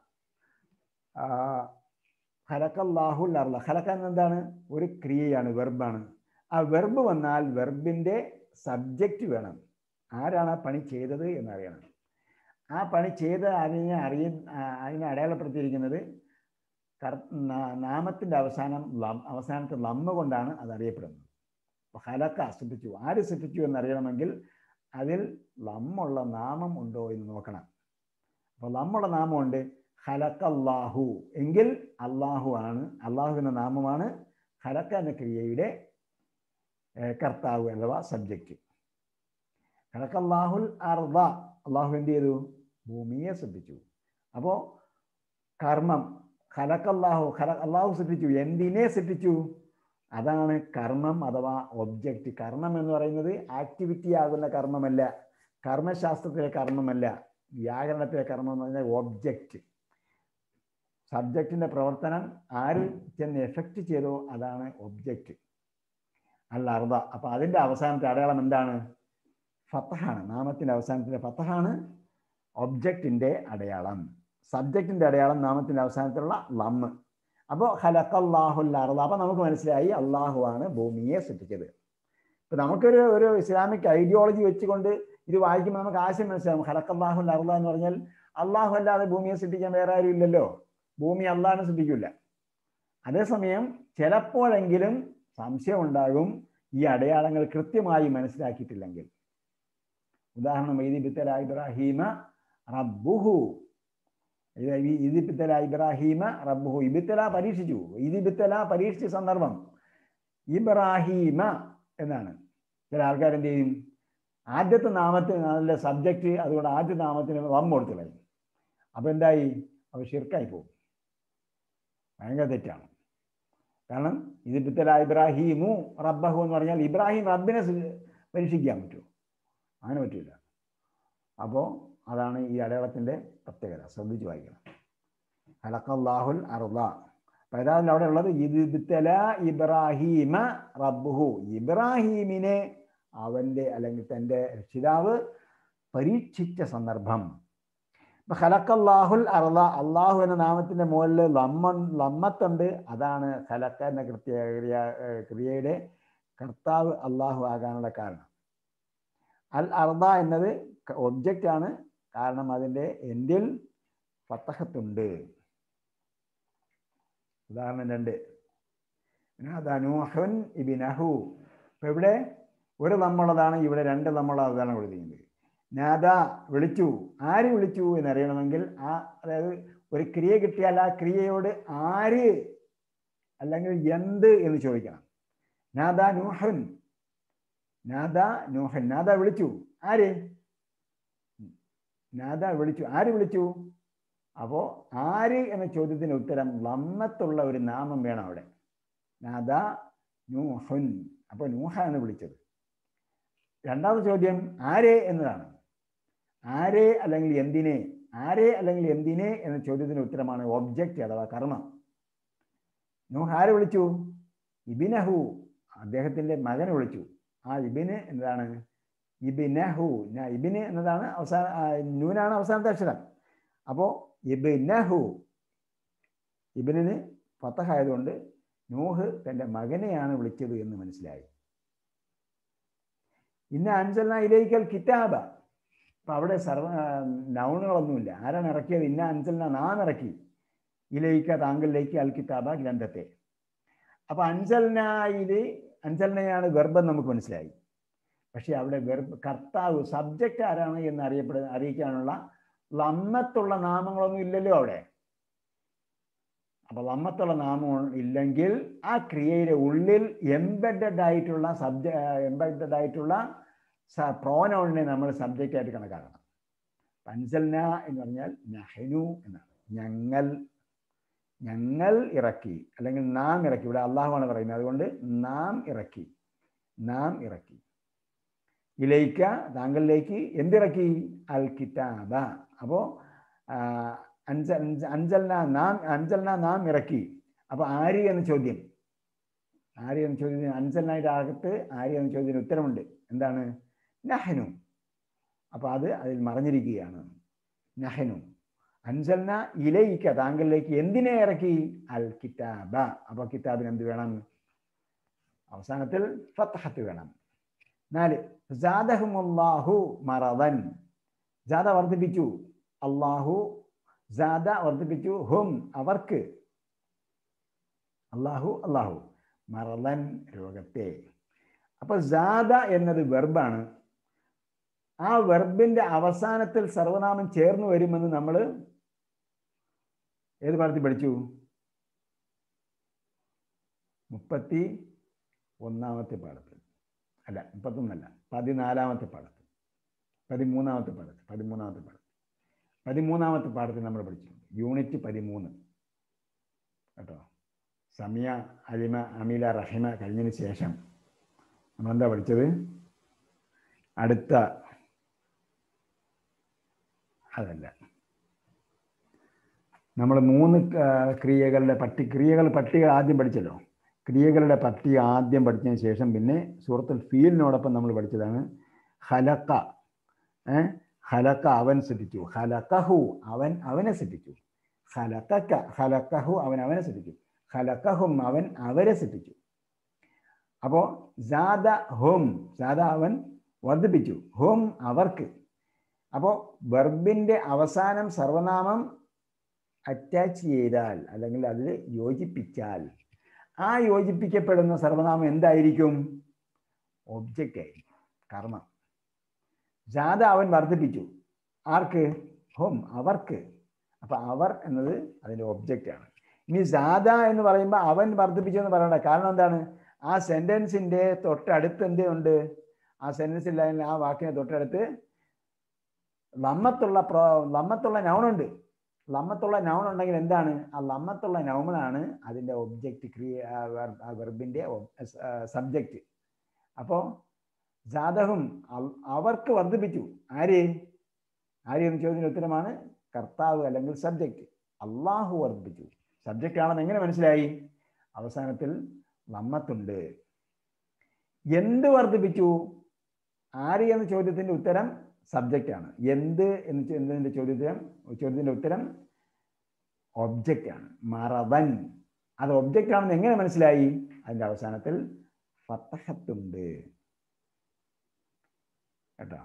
ഖലക്കല്ലാഹുൽ അർദ ഖലക്ക എന്താണ് ഒരു ക്രിയയാണ് വെർബാണ് ആ വെർബ് വന്നാൽ വെർബിൻ്റെ സബ്ജക്റ്റ് വേണം ആരാണ് ആ പണി ചെയ്തത് എന്നറിയണം ആ പണി ചെയ്ത് അതിനെ അറിയ അതിനെ അടയാളപ്പെടുത്തിയിരിക്കുന്നത് കർ നാമത്തിൻ്റെ അവസാനം ലം അവസാനത്തെ ലമ്മ കൊണ്ടാണ് അത് അറിയപ്പെടുന്നത് അപ്പോൾ ഹലക്ക സൃഷ്ടിച്ചു ആര് സൃഷ്ടിച്ചു എന്നറിയണമെങ്കിൽ അതിൽ ലമ്മുള്ള നാമം ഉണ്ടോ എന്ന് നോക്കണം അപ്പോൾ ലമ്മുള്ള നാമമുണ്ട് ഹലക്കല്ലാഹു എങ്കിൽ അള്ളാഹു ആണ് അള്ളാഹു എന്ന നാമമാണ് ഹലക്ക എന്ന ക്രിയയുടെ കർത്താവ് അഥവാ സബ്ജക്റ്റ് ഹലക്കല്ലാഹുൽ അർദ അള്ളാഹു എന്ത് ചെയ്തു ഭൂമിയെ സൃഷ്ടിച്ചു അപ്പോൾ കർമ്മം ഖലക്കല്ലാഹു ഖല അള്ളാഹു സൃഷ്ടിച്ചു എന്തിനെ സൃഷ്ടിച്ചു അതാണ് കർമ്മം അഥവാ ഒബ്ജക്റ്റ് കർമ്മം എന്ന് പറയുന്നത് ആക്ടിവിറ്റി ആകുന്ന കർമ്മമല്ല കർമ്മശാസ്ത്രത്തിലെ കർമ്മമല്ല വ്യാകരണത്തിലെ കർമ്മം എന്ന് പറഞ്ഞാൽ ഒബ്ജക്റ്റ് സബ്ജക്റ്റിൻ്റെ പ്രവർത്തനം ആര് ചെന്ന് എഫക്റ്റ് ചെയ്തോ അതാണ് ഒബ്ജക്റ്റ് അൽ അർദ അപ്പൊ അതിന്റെ അവസാനത്തെ അടയാളം എന്താണ് ഫത്തഹാണ് നാമത്തിന്റെ അവസാനത്തിന്റെ ഫത്തഹാണ് ഒബ്ജക്റ്റിന്റെ അടയാളം സബ്ജക്റ്റിന്റെ അടയാളം നാമത്തിന്റെ അവസാനത്തിലുള്ള ലമ്മ് അപ്പോൾ ഹലക്കല്ലാഹുൽ അർദ അപ്പൊ നമുക്ക് മനസ്സിലായി അള്ളാഹു ആണ് ഭൂമിയെ സൃഷ്ടിച്ചത് ഇപ്പൊ നമുക്കൊരു ഒരു ഇസ്ലാമിക് ഐഡിയോളജി വെച്ചുകൊണ്ട് ഇത് വായിക്കുമ്പോൾ നമുക്ക് ആശയം മനസ്സിലാവും ഹലക്കല്ലാഹുൽ അർദ എന്ന് പറഞ്ഞാൽ അള്ളാഹു അല്ലാതെ ഭൂമിയെ സൃഷ്ടിക്കാൻ വേറെ ആരും ഇല്ലല്ലോ ഭൂമി അള്ളാഹിനെ സൃഷ്ടിക്കില്ല അതേസമയം ചിലപ്പോഴെങ്കിലും സംശയം ഉണ്ടാകും ഈ അടയാളങ്ങൾ കൃത്യമായി മനസ്സിലാക്കിയിട്ടില്ലെങ്കിൽ ഉദാഹരണം ഇതിബിത്തല ഇബ്രാഹീമ റബ്ബുഹു ഇതിബിത്തല ഇബ്രാഹീമ റബ്ബുഹു ഇബിത്തല പരീക്ഷിച്ചു ഇതിബിത്തല പരീക്ഷിച്ച സന്ദർഭം ഇബ്രാഹീമ എന്നാണ് ചില ആൾക്കാർ എന്ത് ചെയ്യും ആദ്യത്തെ നാമത്തിന് നല്ല സബ്ജക്റ്റ് അതുകൊണ്ട് ആദ്യത്തെ നാമത്തിന് വം കൊടുത്തു കളയും അപ്പൊ എന്തായി അവ ഷിർക്കായി പോകും ഭയങ്കര തെറ്റാണ് കാരണം ഇതിപ്പിത്തല ഇബ്രാഹിമു റബ്ബഹു എന്ന് പറഞ്ഞാൽ ഇബ്രാഹിം റബ്ബിനെ പരീക്ഷിക്കാൻ പറ്റുമോ അങ്ങനെ പറ്റില്ല അപ്പോൾ അതാണ് ഈ അടയാളത്തിൻ്റെ പ്രത്യേകത ശ്രദ്ധിച്ച് വായിക്കണം ഹലക്കല്ലാഹുൽ അറുദ അപ്പം ഏതായാലും അവിടെ ഉള്ളത് ഇതിബിത്തല ഇബ്രാഹീമ റബ്ബുഹു ഇബ്രാഹീമിനെ അവൻ്റെ അല്ലെങ്കിൽ തൻ്റെ രക്ഷിതാവ് പരീക്ഷിച്ച സന്ദർഭം ഇപ്പൊ ഖലക്കല്ലാഹുൽ അർള അള്ളാഹു എന്ന നാമത്തിന്റെ മുകളിൽ ലമ്മ ലമ്മത്തുണ്ട് അതാണ് ഖലക്ക എന്ന കൃത്യ ക്രിയ ക്രിയയുടെ കർത്താവ് അള്ളാഹു ആകാനുള്ള കാരണം അൽ അർദ എന്നത് ഒബ്ജക്റ്റ് ആണ് കാരണം അതിൻ്റെ എൻഡിൽ ഫത്തഹത്തുണ്ട് ഉദാഹരണം രണ്ട് നൂഹുൻ ഇബിനഹു ഇപ്പൊ ഇവിടെ ഒരു നമ്മളുള്ളതാണ് ഇവിടെ രണ്ട് നമ്മളുള്ള ഉദാഹരണം കൊടുത്തിരിക്കുന്നത് നാദ വിളിച്ചു ആര് വിളിച്ചു എന്നറിയണമെങ്കിൽ ആ അതായത് ഒരു ക്രിയ കിട്ടിയാൽ ആ ക്രിയയോട് ആര് അല്ലെങ്കിൽ എന്ത് എന്ന് ചോദിക്കണം നാദ നൂഹൻ നാദ നൂഹൻ നാദ വിളിച്ചു ആര് നാദ വിളിച്ചു ആര് വിളിച്ചു അപ്പോ ആര് എന്ന ചോദ്യത്തിന് ഉത്തരം ലമ്മത്തുള്ള ഒരു നാമം വേണം അവിടെ നാദ നൂഹുൻ അപ്പോൾ നൂഹാണ് വിളിച്ചത് രണ്ടാമത്തെ ചോദ്യം ആരെ എന്നതാണ് ആരെ അല്ലെങ്കിൽ എന്തിനെ ആരെ അല്ലെങ്കിൽ എന്തിനെ എന്ന ചോദ്യത്തിന് ഉത്തരമാണ് ഒബ്ജക്റ്റ് അഥവാ കർമ്മം നൂഹ് ആരെ വിളിച്ചു ഇബിനഹു അദ്ദേഹത്തിന്റെ മകനെ വിളിച്ചു ആ ഇബിന് എന്താണ് ഇബിനഹു ഇബിന് എന്നതാണ് അവസാന നൂനാണ് അവസാനത്തെ അക്ഷരം അപ്പോൾ ഇബിനഹു ഇബിന് ഫത്തഹായതുകൊണ്ട് നൂഹ് തൻ്റെ മകനെയാണ് വിളിച്ചത് എന്ന് മനസ്സിലായി ഇന്ന അൻസൽന ഇലേക്കൽ കിതാബ അപ്പൊ അവിടെ സർവ നൗണുകളൊന്നുമില്ല ആരാണ് ഇറക്കിയത് ഇന്ന അൻസൽന നാം ഇറക്കി ഇലയിക്ക താങ്കളിലേക്ക് അൽ കിതാബ ഗ്രന്ഥത്തെ അപ്പൊ അൻസൽനായില് അൻസൽനയാണ് ഗർഭം നമുക്ക് മനസ്സിലായി പക്ഷെ അവിടെ ഗർഭ കർത്താവ് സബ്ജക്റ്റ് ആരാണ് എന്ന് അറിയപ്പെടുന്ന അറിയിക്കാനുള്ള ലമ്മത്തുള്ള നാമങ്ങളൊന്നും ഇല്ലല്ലോ അവിടെ അപ്പൊ ലമ്മത്തുള്ള നാമം ഇല്ലെങ്കിൽ ആ ക്രിയയുടെ ഉള്ളിൽ എംബഡഡ് ആയിട്ടുള്ള സബ്ജ എംബഡഡ് ആയിട്ടുള്ള പ്രോനൗണിനെ നമ്മൾ സബ്ജക്റ്റ് ആയിട്ട് കണക്കാക്കണം പൻസൽന എന്ന് പറഞ്ഞാൽ നഹനു എന്നാണ് ഞങ്ങൾ ഞങ്ങൾ ഇറക്കി അല്ലെങ്കിൽ നാം ഇറക്കി ഇവിടെ അള്ളാഹുവാണ് പറയുന്നത് അതുകൊണ്ട് നാം ഇറക്കി നാം ഇറക്കി ഇലയിക്ക താങ്കളിലേക്ക് എന്തിറക്കി അൽ കിതാബ അപ്പോൾ അഞ്ചൽ അഞ്ചൽന നാം അഞ്ചൽന നാം ഇറക്കി അപ്പൊ ആര് എന്ന ചോദ്യം ആര് എന്ന ചോദ്യത്തിന് അഞ്ചലിനായിട്ട് അകത്ത് ആര് എന്ന ചോദ്യത്തിന് ഉത്തരമുണ്ട് എന്താണ് നഹനു അപ്പൊ അത് അതിൽ മറഞ്ഞിരിക്കുകയാണ് നഹനു അൻസൽന ഇലയിക്ക താങ്കളിലേക്ക് എന്തിനെ ഇറക്കി അൽ കിതാബ അപ്പൊ കിതാബിന് എന്ത് വേണം അവസാനത്തിൽ ഫത്തഹത്ത് വേണം നാല് ജാദഹുമുല്ലാഹു മറവൻ ജാദ വർദ്ധിപ്പിച്ചു അള്ളാഹു ജാദ വർദ്ധിപ്പിച്ചു ഹും അവർക്ക് അള്ളാഹു അള്ളാഹു മറലൻ രോഗത്തെ അപ്പൊ ജാദ എന്നത് വെർബാണ് ആ വെർബിന്റെ അവസാനത്തിൽ സർവനാമം ചേർന്ന് വരുമെന്ന് നമ്മൾ ഏത് പാഠത്തിൽ പഠിച്ചു മുപ്പത്തി ഒന്നാമത്തെ പാഠത്തിൽ അല്ല മുപ്പത്തൊന്നല്ല പതിനാലാമത്തെ പാഠത്തിൽ പതിമൂന്നാമത്തെ പാഠത്തിൽ പതിമൂന്നാമത്തെ പാഠത്തിൽ പതിമൂന്നാമത്തെ പാഠത്തിൽ നമ്മൾ പഠിച്ചു യൂണിറ്റ് പതിമൂന്ന് കേട്ടോ സമയ അലിമ അമീല റഹിമ കഴിഞ്ഞതിന് ശേഷം നമ്മളെന്താ പഠിച്ചത് അടുത്ത അതല്ല നമ്മൾ മൂന്ന് ക്രിയകളുടെ പട്ടി ക്രിയകൾ പട്ടിക ആദ്യം പഠിച്ചല്ലോ ക്രിയകളുടെ പട്ടിക ആദ്യം പഠിച്ചതിന് ശേഷം പിന്നെ സൂറത്തുൽ ഫീലിനോടൊപ്പം നമ്മൾ പഠിച്ചതാണ് ഹലക്ക ഏ ഹലക്ക അവൻ സൃഷ്ടിച്ചു ഹലക്കഹു അവൻ അവനെ സൃഷ്ടിച്ചു ഹലക്കക്ക ഹലക്കഹു അവൻ അവനെ സൃഷ്ടിച്ചു ഹലക്കഹും അവൻ അവരെ സൃഷ്ടിച്ചു അപ്പോൾ ജാദ ഹോം ജാദ അവൻ വർദ്ധിപ്പിച്ചു ഹോം അവർക്ക് അപ്പോൾ വെർബിൻ്റെ അവസാനം സർവനാമം അറ്റാച്ച് ചെയ്താൽ അല്ലെങ്കിൽ അതിൽ യോജിപ്പിച്ചാൽ ആ യോജിപ്പിക്കപ്പെടുന്ന സർവനാമം എന്തായിരിക്കും ഒബ്ജക്റ്റ് ആയിരിക്കും കർമ്മം ജാത അവൻ വർദ്ധിപ്പിച്ചു ആർക്ക് ഹോം അവർക്ക് അപ്പൊ അവർ എന്നത് അതിൻ്റെ ഒബ്ജക്റ്റ് ആണ് ഇനി ജാത എന്ന് പറയുമ്പോൾ അവൻ വർദ്ധിപ്പിച്ചു എന്ന് പറയണ്ട കാരണം എന്താണ് ആ സെന്റൻസിന്റെ തൊട്ടടുത്ത് എന്ത് ഉണ്ട് ആ സെന്റൻസിൽ ആ വാക്കിന് തൊട്ടടുത്ത് ലമ്മത്തുള്ള പ്രോ ലമ്മത്തുള്ള നൗണുണ്ട് ലമ്മത്തുള്ള നൗൺ ഉണ്ടെങ്കിൽ എന്താണ് ആ ലമ്മത്തുള്ള നൗമനാണ് അതിൻ്റെ ഒബ്ജക്റ്റ് ക്രിയ വെർബിൻ്റെ സബ്ജക്റ്റ് അപ്പോൾ ജാതഹും അവർക്ക് വർദ്ധിപ്പിച്ചു ആര് ആര് എന്ന് ചോദ്യത്തിന് ഉത്തരമാണ് കർത്താവ് അല്ലെങ്കിൽ സബ്ജക്റ്റ് അള്ളാഹു വർദ്ധിപ്പിച്ചു സബ്ജക്റ്റ് ആണെന്ന് എങ്ങനെ മനസ്സിലായി അവസാനത്തിൽ ലമ്മത്തുണ്ട് എന്ത് വർദ്ധിപ്പിച്ചു ആര് എന്ന ചോദ്യത്തിൻ്റെ ഉത്തരം സബ്ജക്റ്റ് ആണ് എന്ത് എന്ന് എന്നതിൻ്റെ ചോദ്യത്തിന് ചോദ്യത്തിൻ്റെ ഉത്തരം ഒബ്ജക്റ്റ് ആണ് മറവൻ അത് ഒബ്ജക്റ്റ് ആണെന്ന് എങ്ങനെ മനസ്സിലായി അതിൻ്റെ അവസാനത്തിൽ ഫത്തഹത്തുണ്ട് കേട്ടോ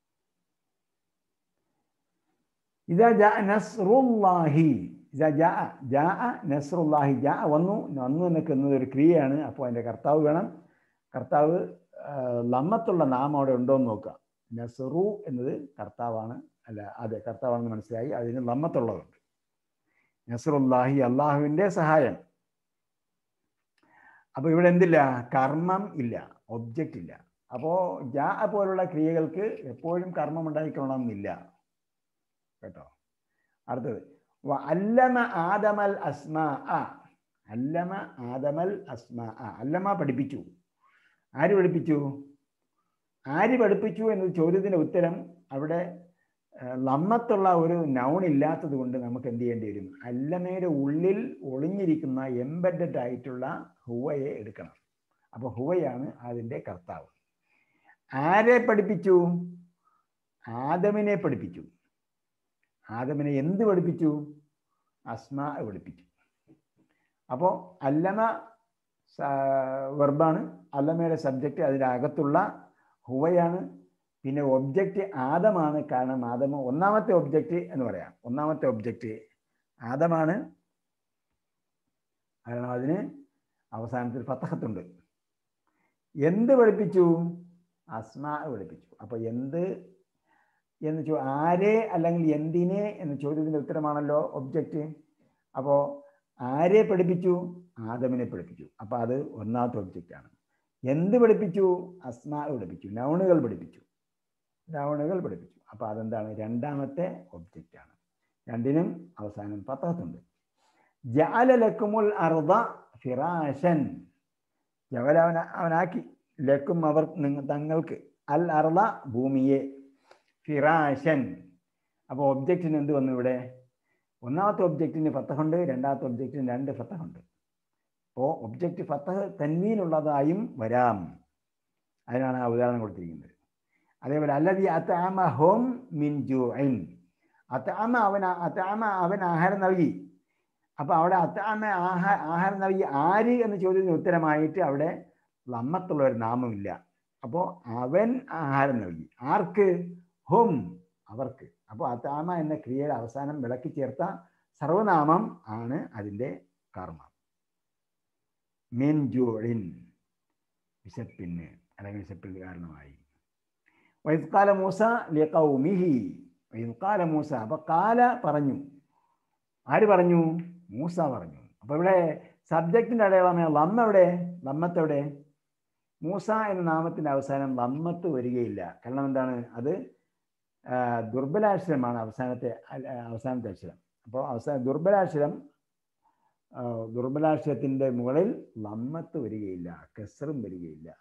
ഇതാ ജാ നസ്റുല്ലാഹി ഇതാ ജാ ജാ നസ്റുല്ലാഹി ജാ വന്നു വന്നു എന്നൊക്കെ എന്നത് ഒരു ക്രിയയാണ് അപ്പോൾ അതിൻ്റെ കർത്താവ് വേണം കർത്താവ് ലമ്മത്തുള്ള നാമം അവിടെ ഉണ്ടോ എന്ന് നോക്കുക നസറു എന്നത് കർത്താവാണ് അല്ല അതെ കർത്താവാണെന്ന് മനസ്സിലായി അതിന് ലമ്മത്തുള്ളതുണ്ട് നസറുല്ലാഹി അള്ളാഹുവിൻ്റെ സഹായം അപ്പോൾ ഇവിടെ എന്തില്ല കർമ്മം ഇല്ല ഒബ്ജക്റ്റ് ഇല്ല അപ്പോൾ ജാ പോലുള്ള ക്രിയകൾക്ക് എപ്പോഴും കർമ്മം ഉണ്ടായിക്കൊള്ളണമെന്നില്ല കേട്ടോ അടുത്തത് അല്ലമ ആദമൽ അസ്മാ ആ അല്ലമ ആദമൽ അസ്മാ ആ അല്ലമ പഠിപ്പിച്ചു ആര് പഠിപ്പിച്ചു ആര് പഠിപ്പിച്ചു എന്ന ചോദ്യത്തിൻ്റെ ഉത്തരം അവിടെ നമ്മത്തുള്ള ഒരു നൗൺ ഇല്ലാത്തത് കൊണ്ട് നമുക്ക് എന്ത് ചെയ്യേണ്ടി വരും അല്ലമയുടെ ഉള്ളിൽ ഒളിഞ്ഞിരിക്കുന്ന എംബഡഡ് ആയിട്ടുള്ള ഹുവയെ എടുക്കണം അപ്പോൾ ഹുവയാണ് അതിൻ്റെ കർത്താവ് ആരെ പഠിപ്പിച്ചു ആദമിനെ പഠിപ്പിച്ചു ആദമിനെ എന്ത് പഠിപ്പിച്ചു അസ്മാ പഠിപ്പിച്ചു അപ്പോൾ അല്ലമ വെർബാണ് അല്ലമയുടെ സബ്ജക്റ്റ് അതിനകത്തുള്ള ഹുവയാണ് പിന്നെ ഒബ്ജക്റ്റ് ആദമാണ് കാരണം ആദമ ഒന്നാമത്തെ ഒബ്ജക്റ്റ് എന്ന് പറയാം ഒന്നാമത്തെ ഒബ്ജക്റ്റ് ആദമാണ് കാരണം അതിന് അവസാനത്തിൽ ഫത്തഹത്തുണ്ട് എന്ത് പഠിപ്പിച്ചു അസ്മാ പഠിപ്പിച്ചു അപ്പോൾ എന്ത് എന്ന് ചോ ആരെ അല്ലെങ്കിൽ എന്തിനെ എന്ന ചോദ്യത്തിൻ്റെ ഉത്തരമാണല്ലോ ഒബ്ജക്റ്റ് അപ്പോൾ ആരെ പഠിപ്പിച്ചു ആദമിനെ പഠിപ്പിച്ചു അപ്പോൾ അത് ഒന്നാമത്തെ ഒബ്ജക്റ്റാണ് എന്ത് പഠിപ്പിച്ചു അസ്മാ പഠിപ്പിച്ചു നൗണുകൾ പഠിപ്പിച്ചു നൗണുകൾ പഠിപ്പിച്ചു അപ്പോൾ അതെന്താണ് രണ്ടാമത്തെ ഒബ്ജക്റ്റാണ് രണ്ടിനും അവസാനം പത്തകത്തുണ്ട് ജാലലക്കുമുൽ അർദ ഫിറാഷൻ ജവല അവൻ അവനാക്കി ലക്കും അവർ നിങ്ങൾ തങ്ങൾക്ക് അൽ അർദ ഭൂമിയെ ഫിറാഷൻ അപ്പോൾ ഒബ്ജക്റ്റിന് എന്ത് വന്നു ഇവിടെ ഒന്നാമത്തെ ഒബ്ജക്റ്റിന് ഫത്തഹുണ്ട് രണ്ടാമത്തെ ഒബ്ജക്റ്റിന് രണ്ട് ഫത്തഹുണ്ട് അപ്പോൾ ഒബ്ജക്റ്റ് ഫത്തഹ് തന്മീനുള്ളതായും വരാം അതിനാണ് ആ ഉദാഹരണം കൊടുത്തിരിക്കുന്നത് അതേപോലെ അല്ലതി അത്താമ ഹോം മിൻ ജു ഐൻ അത്താമ അവൻ അത്താമ അവൻ ആഹാരം നൽകി അപ്പോൾ അവിടെ അത്താമ ആഹാ ആഹാരം നൽകി ആര് എന്ന ചോദ്യത്തിന് ഉത്തരമായിട്ട് അവിടെ ലമ്മത്തുള്ള ഒരു നാമമില്ല അപ്പോൾ അവൻ ആഹാരം നൽകി ആർക്ക് ഹോം അവർക്ക് അപ്പോൾ അത്താമ എന്ന ക്രിയയുടെ അവസാനം വിളക്കി ചേർത്ത സർവനാമം ആണ് അതിൻ്റെ കർമ്മം മീൻ ജോഴിൻ വിശപ്പിന് അല്ലെങ്കിൽ വിശപ്പിന് കാരണമായി വൈദ്കാല മൂസ ലിഖൗമിഹി വൈദ്കാല മൂസ അപ്പൊ കാല പറഞ്ഞു ആര് പറഞ്ഞു മൂസ പറഞ്ഞു അപ്പൊ ഇവിടെ സബ്ജക്റ്റിന്റെ അടയാളമായ ലമ്മ എവിടെ ലമ്മത്തെവിടെ മൂസ എന്ന നാമത്തിന്റെ അവസാനം ലമ്മത്ത് വരികയില്ല കാരണം എന്താണ് അത് ദുർബലാക്ഷരമാണ് അവസാനത്തെ അവസാനത്തെ അക്ഷരം അപ്പോൾ അവസാന ദുർബലാക്ഷരം ദുർബലാക്ഷരത്തിന്റെ മുകളിൽ ലമ്മത്ത് വരികയില്ല കെസറും വരികയില്ല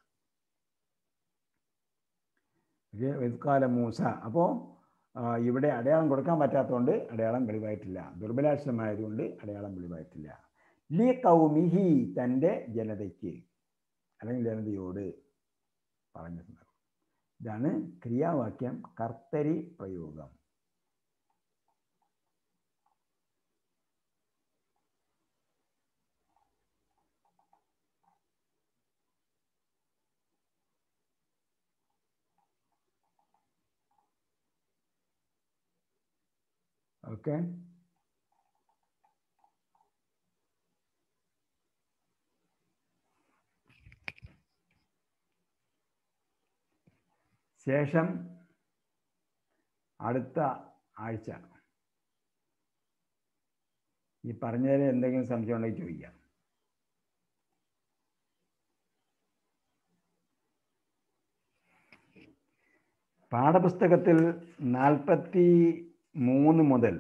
വെദ്കാല മൂസ അപ്പോൾ ഇവിടെ അടയാളം കൊടുക്കാൻ പറ്റാത്തതുകൊണ്ട് അടയാളം വെളിവായിട്ടില്ല ദുർബലാക്ഷരമായതുകൊണ്ട് അടയാളം വെളിവായിട്ടില്ല ലി കൗമിഹി തൻ്റെ ജനതയ്ക്ക് അല്ലെങ്കിൽ ജനതയോട് പറഞ്ഞ സന്ദർഭം ഇതാണ് ക്രിയാവാക്യം കർത്തരി പ്രയോഗം ഓക്കെ ശേഷം അടുത്ത ആഴ്ച ഈ പറഞ്ഞതിൽ എന്തെങ്കിലും സംശയം ഉണ്ടെങ്കിൽ ചോദിക്കാം പാഠപുസ്തകത്തിൽ നാൽപ്പത്തി മൂന്ന് മുതൽ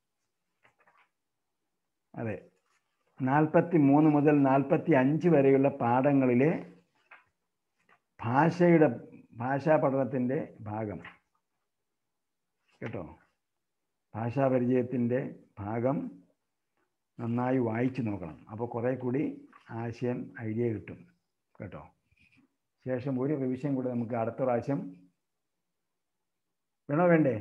അതെ നാൽപ്പത്തി മൂന്ന് മുതൽ നാൽപ്പത്തി അഞ്ച് വരെയുള്ള പാഠങ്ങളിലെ ഭാഷയുടെ ഭാഷാ പഠനത്തിൻ്റെ ഭാഗം കേട്ടോ ഭാഷാ പരിചയത്തിൻ്റെ ഭാഗം നന്നായി വായിച്ചു നോക്കണം അപ്പോൾ കുറേ കൂടി ആശയം ഐഡിയ കിട്ടും കേട്ടോ ശേഷം ഒരു റിവിഷൻ കൂടെ നമുക്ക് അടുത്ത പ്രാവശ്യം വേണോ വേണ്ടേ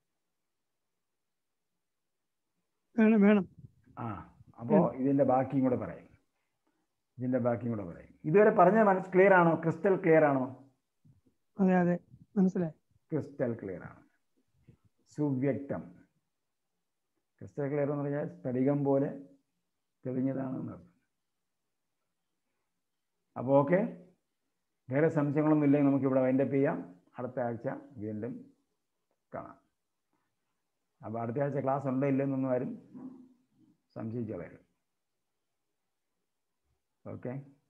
വേണം വേണം ആ അപ്പോൾ ഇതിൻ്റെ ബാക്കിയും കൂടെ പറയാം ഇതിൻ്റെ ബാക്കിയും കൂടെ പറയാം ഇതുവരെ പറഞ്ഞ മനസ്സ് ക്ലിയർ ആണോ ക്രിസ്റ്റൽ ക്ലിയർ ആണോ അതെ അതെ മനസ്സിലായി ക്രിസ്റ്റൽ ക്ലിയർ ആണ് സുവ്യക്തം ക്രിസ്റ്റൽ ക്ലിയർ എന്ന് പറഞ്ഞാൽ സ്ഫടികം പോലെ തെളിഞ്ഞതാണെന്ന് അർത്ഥം അപ്പോൾ ഓക്കെ വേറെ സംശയങ്ങളൊന്നും ഇല്ലെങ്കിൽ നമുക്ക് ഇവിടെ വൈൻഡപ്പ് ചെയ്യാം അടുത്ത ആഴ്ച വീണ്ടും കാണാം അപ്പോൾ അടുത്ത ആഴ്ച ക്ലാസ് ഉണ്ടോ ഇല്ലെന്നൊന്നും ആരും സംശയിച്ചു കളയരുത് ഓക്കെ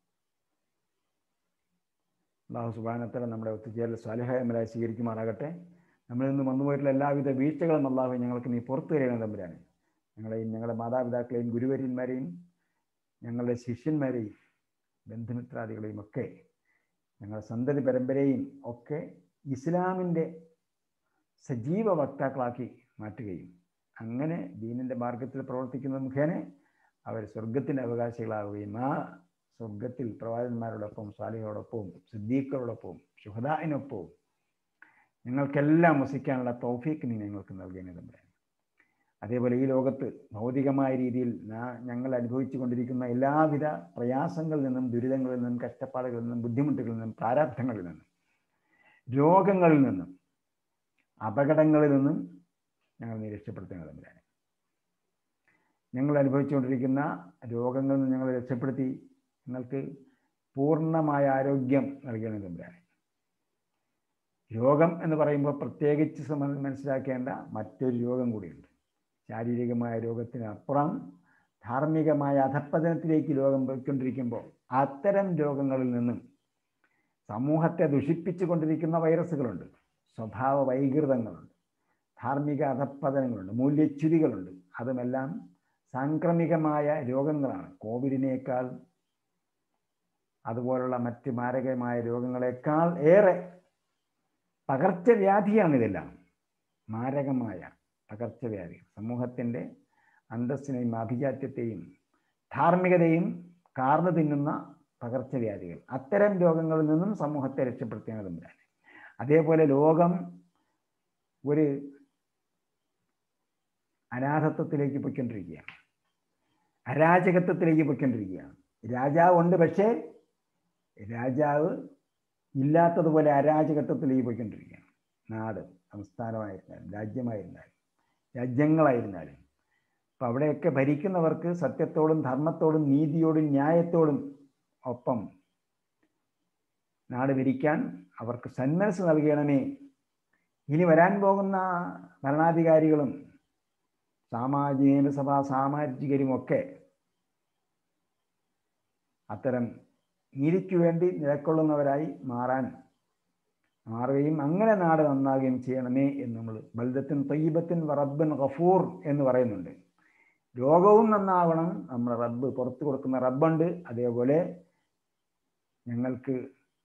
അള്ളാഹു സുബാനത്തല നമ്മുടെ ഒത്തുചേരൽ സ്വാലിഹായമലായി സ്വീകരിക്കുമാറാകട്ടെ നമ്മളിൽ നിന്ന് വന്നുപോയിട്ടുള്ള എല്ലാവിധ വീഴ്ചകളും അള്ളാഹു ഞങ്ങൾക്ക് നീ പുറത്തു തരണം തമ്പുരാണ് ഞങ്ങളെയും ഞങ്ങളുടെ മാതാപിതാക്കളെയും ഗുരുവര്യന്മാരെയും ഞങ്ങളുടെ ശിഷ്യന്മാരെയും ബന്ധുമിത്രാദികളെയും ഒക്കെ ഞങ്ങളുടെ സന്തതി പരമ്പരയും ഒക്കെ ഇസ്ലാമിൻ്റെ സജീവ വക്താക്കളാക്കി മാറ്റുകയും അങ്ങനെ ദീനിൻ്റെ മാർഗത്തിൽ പ്രവർത്തിക്കുന്ന മുഖേന അവർ സ്വർഗത്തിൻ്റെ അവകാശികളാവുകയും ആ സ്വർഗത്തിൽ പ്രവാചകന്മാരോടൊപ്പം സാലികളോടൊപ്പവും സിദ്ദീഖുകളോടൊപ്പവും ശുഹദാവിനൊപ്പവും ഞങ്ങൾക്കെല്ലാം വസിക്കാനുള്ള തൗഫീക്ക് നീ ഞങ്ങൾക്ക് നൽകേണ്ടതുണ്ട് അതേപോലെ ഈ ലോകത്ത് ഭൗതികമായ രീതിയിൽ ഞങ്ങൾ അനുഭവിച്ചു കൊണ്ടിരിക്കുന്ന എല്ലാവിധ പ്രയാസങ്ങളിൽ നിന്നും ദുരിതങ്ങളിൽ നിന്നും കഷ്ടപ്പാടുകളിൽ നിന്നും ബുദ്ധിമുട്ടുകളിൽ നിന്നും പ്രാരാബ്ധങ്ങളിൽ നിന്നും രോഗങ്ങളിൽ നിന്നും അപകടങ്ങളിൽ നിന്നും ഞങ്ങൾ നീ രക്ഷപ്പെടുത്തേണ്ടതുണ്ട് ഞങ്ങൾ അനുഭവിച്ചുകൊണ്ടിരിക്കുന്ന രോഗങ്ങളിൽ നിന്ന് ഞങ്ങളെ രക്ഷപ്പെടുത്തി ഞങ്ങൾക്ക് പൂർണ്ണമായ ആരോഗ്യം നൽകണം തമ്പുരാനെ രോഗം എന്ന് പറയുമ്പോൾ പ്രത്യേകിച്ച് മനസ്സിലാക്കേണ്ട മറ്റൊരു രോഗം കൂടിയുണ്ട് ശാരീരികമായ രോഗത്തിനപ്പുറം ധാർമ്മികമായ അധപ്പതനത്തിലേക്ക് ലോകം പോയിക്കൊണ്ടിരിക്കുമ്പോൾ അത്തരം രോഗങ്ങളിൽ നിന്നും സമൂഹത്തെ ദുഷിപ്പിച്ചു കൊണ്ടിരിക്കുന്ന വൈറസുകളുണ്ട് സ്വഭാവ വൈകൃതങ്ങളുണ്ട് ധാർമ്മിക അധപ്പതനങ്ങളുണ്ട് മൂല്യച്യുതികളുണ്ട് അതുമെല്ലാം സാംക്രമികമായ രോഗങ്ങളാണ് കോവിഡിനേക്കാൾ അതുപോലുള്ള മറ്റ് മാരകമായ രോഗങ്ങളെക്കാൾ ഏറെ പകർച്ചവ്യാധിയാണ് ഇതെല്ലാം മാരകമായ പകർച്ചവ്യാധി സമൂഹത്തിൻ്റെ അന്തസ്സിനെയും അഭിജാത്യത്തെയും ധാർമ്മികതയും കാർന്നു തിന്നുന്ന പകർച്ചവ്യാധികൾ അത്തരം രോഗങ്ങളിൽ നിന്നും സമൂഹത്തെ രക്ഷപ്പെടുത്തേണ്ടതുണ്ടാണ് അതേപോലെ ലോകം ഒരു അനാഥത്വത്തിലേക്ക് പൊയ്ക്കൊണ്ടിരിക്കുകയാണ് അരാജകത്വത്തിലേക്ക് പൊയ്ക്കൊണ്ടിരിക്കുകയാണ് രാജാവ് ഉണ്ട് പക്ഷേ രാജാവ് ഇല്ലാത്തതുപോലെ അരാജകത്വത്തിലേക്ക് പോയിക്കൊണ്ടിരിക്കുകയാണ് നാട് സംസ്ഥാനമായിരുന്നാലും രാജ്യമായിരുന്നാലും രാജ്യങ്ങളായിരുന്നാലും അപ്പം അവിടെയൊക്കെ ഭരിക്കുന്നവർക്ക് സത്യത്തോടും ധർമ്മത്തോടും നീതിയോടും ന്യായത്തോടും ഒപ്പം നാട് ഭരിക്കാൻ അവർക്ക് സന്മനസ് നൽകണമേ ഇനി വരാൻ പോകുന്ന ഭരണാധികാരികളും സാമാജിക നിയമസഭാ സാമാജികരും ഒക്കെ അത്തരം നീതിക്ക് വേണ്ടി നിലക്കൊള്ളുന്നവരായി മാറാൻ മാറുകയും അങ്ങനെ നാട് നന്നാകുകയും ചെയ്യണമേ എന്ന് നമ്മൾ ബൽദത്തിൻ തയ്യബത്തിൻ റബ്ബൻ ഗഫൂർ എന്ന് പറയുന്നുണ്ട് രോഗവും നന്നാവണം നമ്മൾ റബ്ബ് പുറത്തു കൊടുക്കുന്ന റബ്ബുണ്ട് അതേപോലെ ഞങ്ങൾക്ക്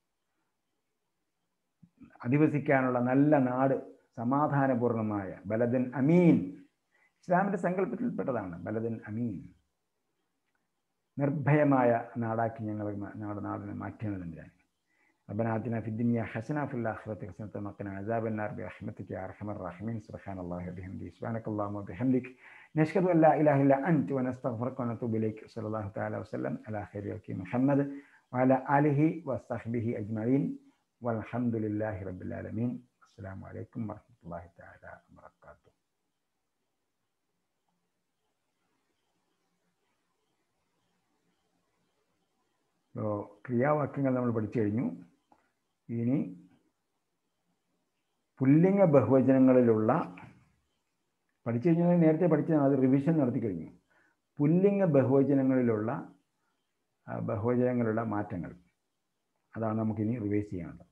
അധിവസിക്കാനുള്ള നല്ല നാട് സമാധാനപൂർണമായ ബലദൻ അമീൻ ഇസ്ലാമിൻ്റെ സങ്കല്പത്തിൽപ്പെട്ടതാണ് ബലദൻ അമീൻ നിർഭയമായ നാടാക്കി ഞങ്ങൾ ഞങ്ങളുടെ നാടിനെ മാറ്റണം തമ്പുരാൻ ربنا آتنا في الدنيا حسنة وفي الآخرة حسنة وقنا عذاب النار برحمتك يا أرحم الراحمين سبحان الله وبحمده سبحانك اللهم وبحمدك نشهد أن لا إله إلا أنت ونستغفرك ونتوب إليك صلى الله تعالى وسلم على خير يوكي محمد وعلى آله وصحبه أجمعين والحمد لله رب العالمين السلام عليكم ورحمة الله تعالى وبركاته അപ്പോൾ ക്രിയാവാക്യങ്ങൾ നമ്മൾ പഠിച്ചു കഴിഞ്ഞു ഇനി പുല്ലിംഗ ബഹുവചനങ്ങളിലുള്ള പഠിച്ചു കഴിഞ്ഞാൽ നേരത്തെ പഠിച്ചതാണ് അത് റിവിഷൻ നടത്തി കഴിഞ്ഞു പുല്ലിംഗ ബഹുവചനങ്ങളിലുള്ള ആ, ബഹുവചനങ്ങളുടെ മാറ്റങ്ങൾ അതാണ് നമുക്കിനി റിവൈസ് ചെയ്യാനുള്ളത്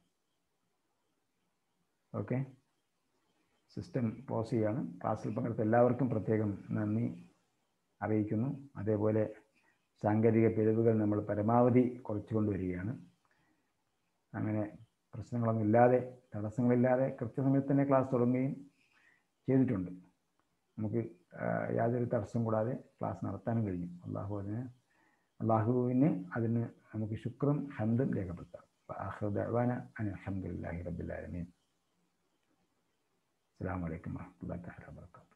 ഓക്കെ സിസ്റ്റം പോസ് ചെയ്യാണ് ക്ലാസ്സിൽ പങ്കെടുത്ത എല്ലാവർക്കും പ്രത്യേകം നന്ദി അറിയിക്കുന്നു അതേപോലെ സാങ്കേതിക പിഴവുകൾ നമ്മൾ പരമാവധി കുറച്ചു കൊണ്ടുവരികയാണ് അങ്ങനെ പ്രശ്നങ്ങളൊന്നും ഇല്ലാതെ തടസ്സങ്ങളില്ലാതെ കൃത്യസമയത്ത് തന്നെ ക്ലാസ് തുടങ്ങുകയും ചെയ്തിട്ടുണ്ട് നമുക്ക് ആ, യാതൊരു തടസ്സം കൂടാതെ ക്ലാസ് നടത്താനും കഴിഞ്ഞു അള്ളാഹു അതിന് അള്ളാഹുവിന് അതിന് നമുക്ക് ശുക്രും ഹന്തും രേഖപ്പെടുത്താം ആഹ്റദാന അനിൽ അഹമ്മദില്ലാഹി റബ്ബിലാലമീൻ അസ്സാം വലൈക്കും വാഹമത്തല്ലാ വാബർക്കാത്തു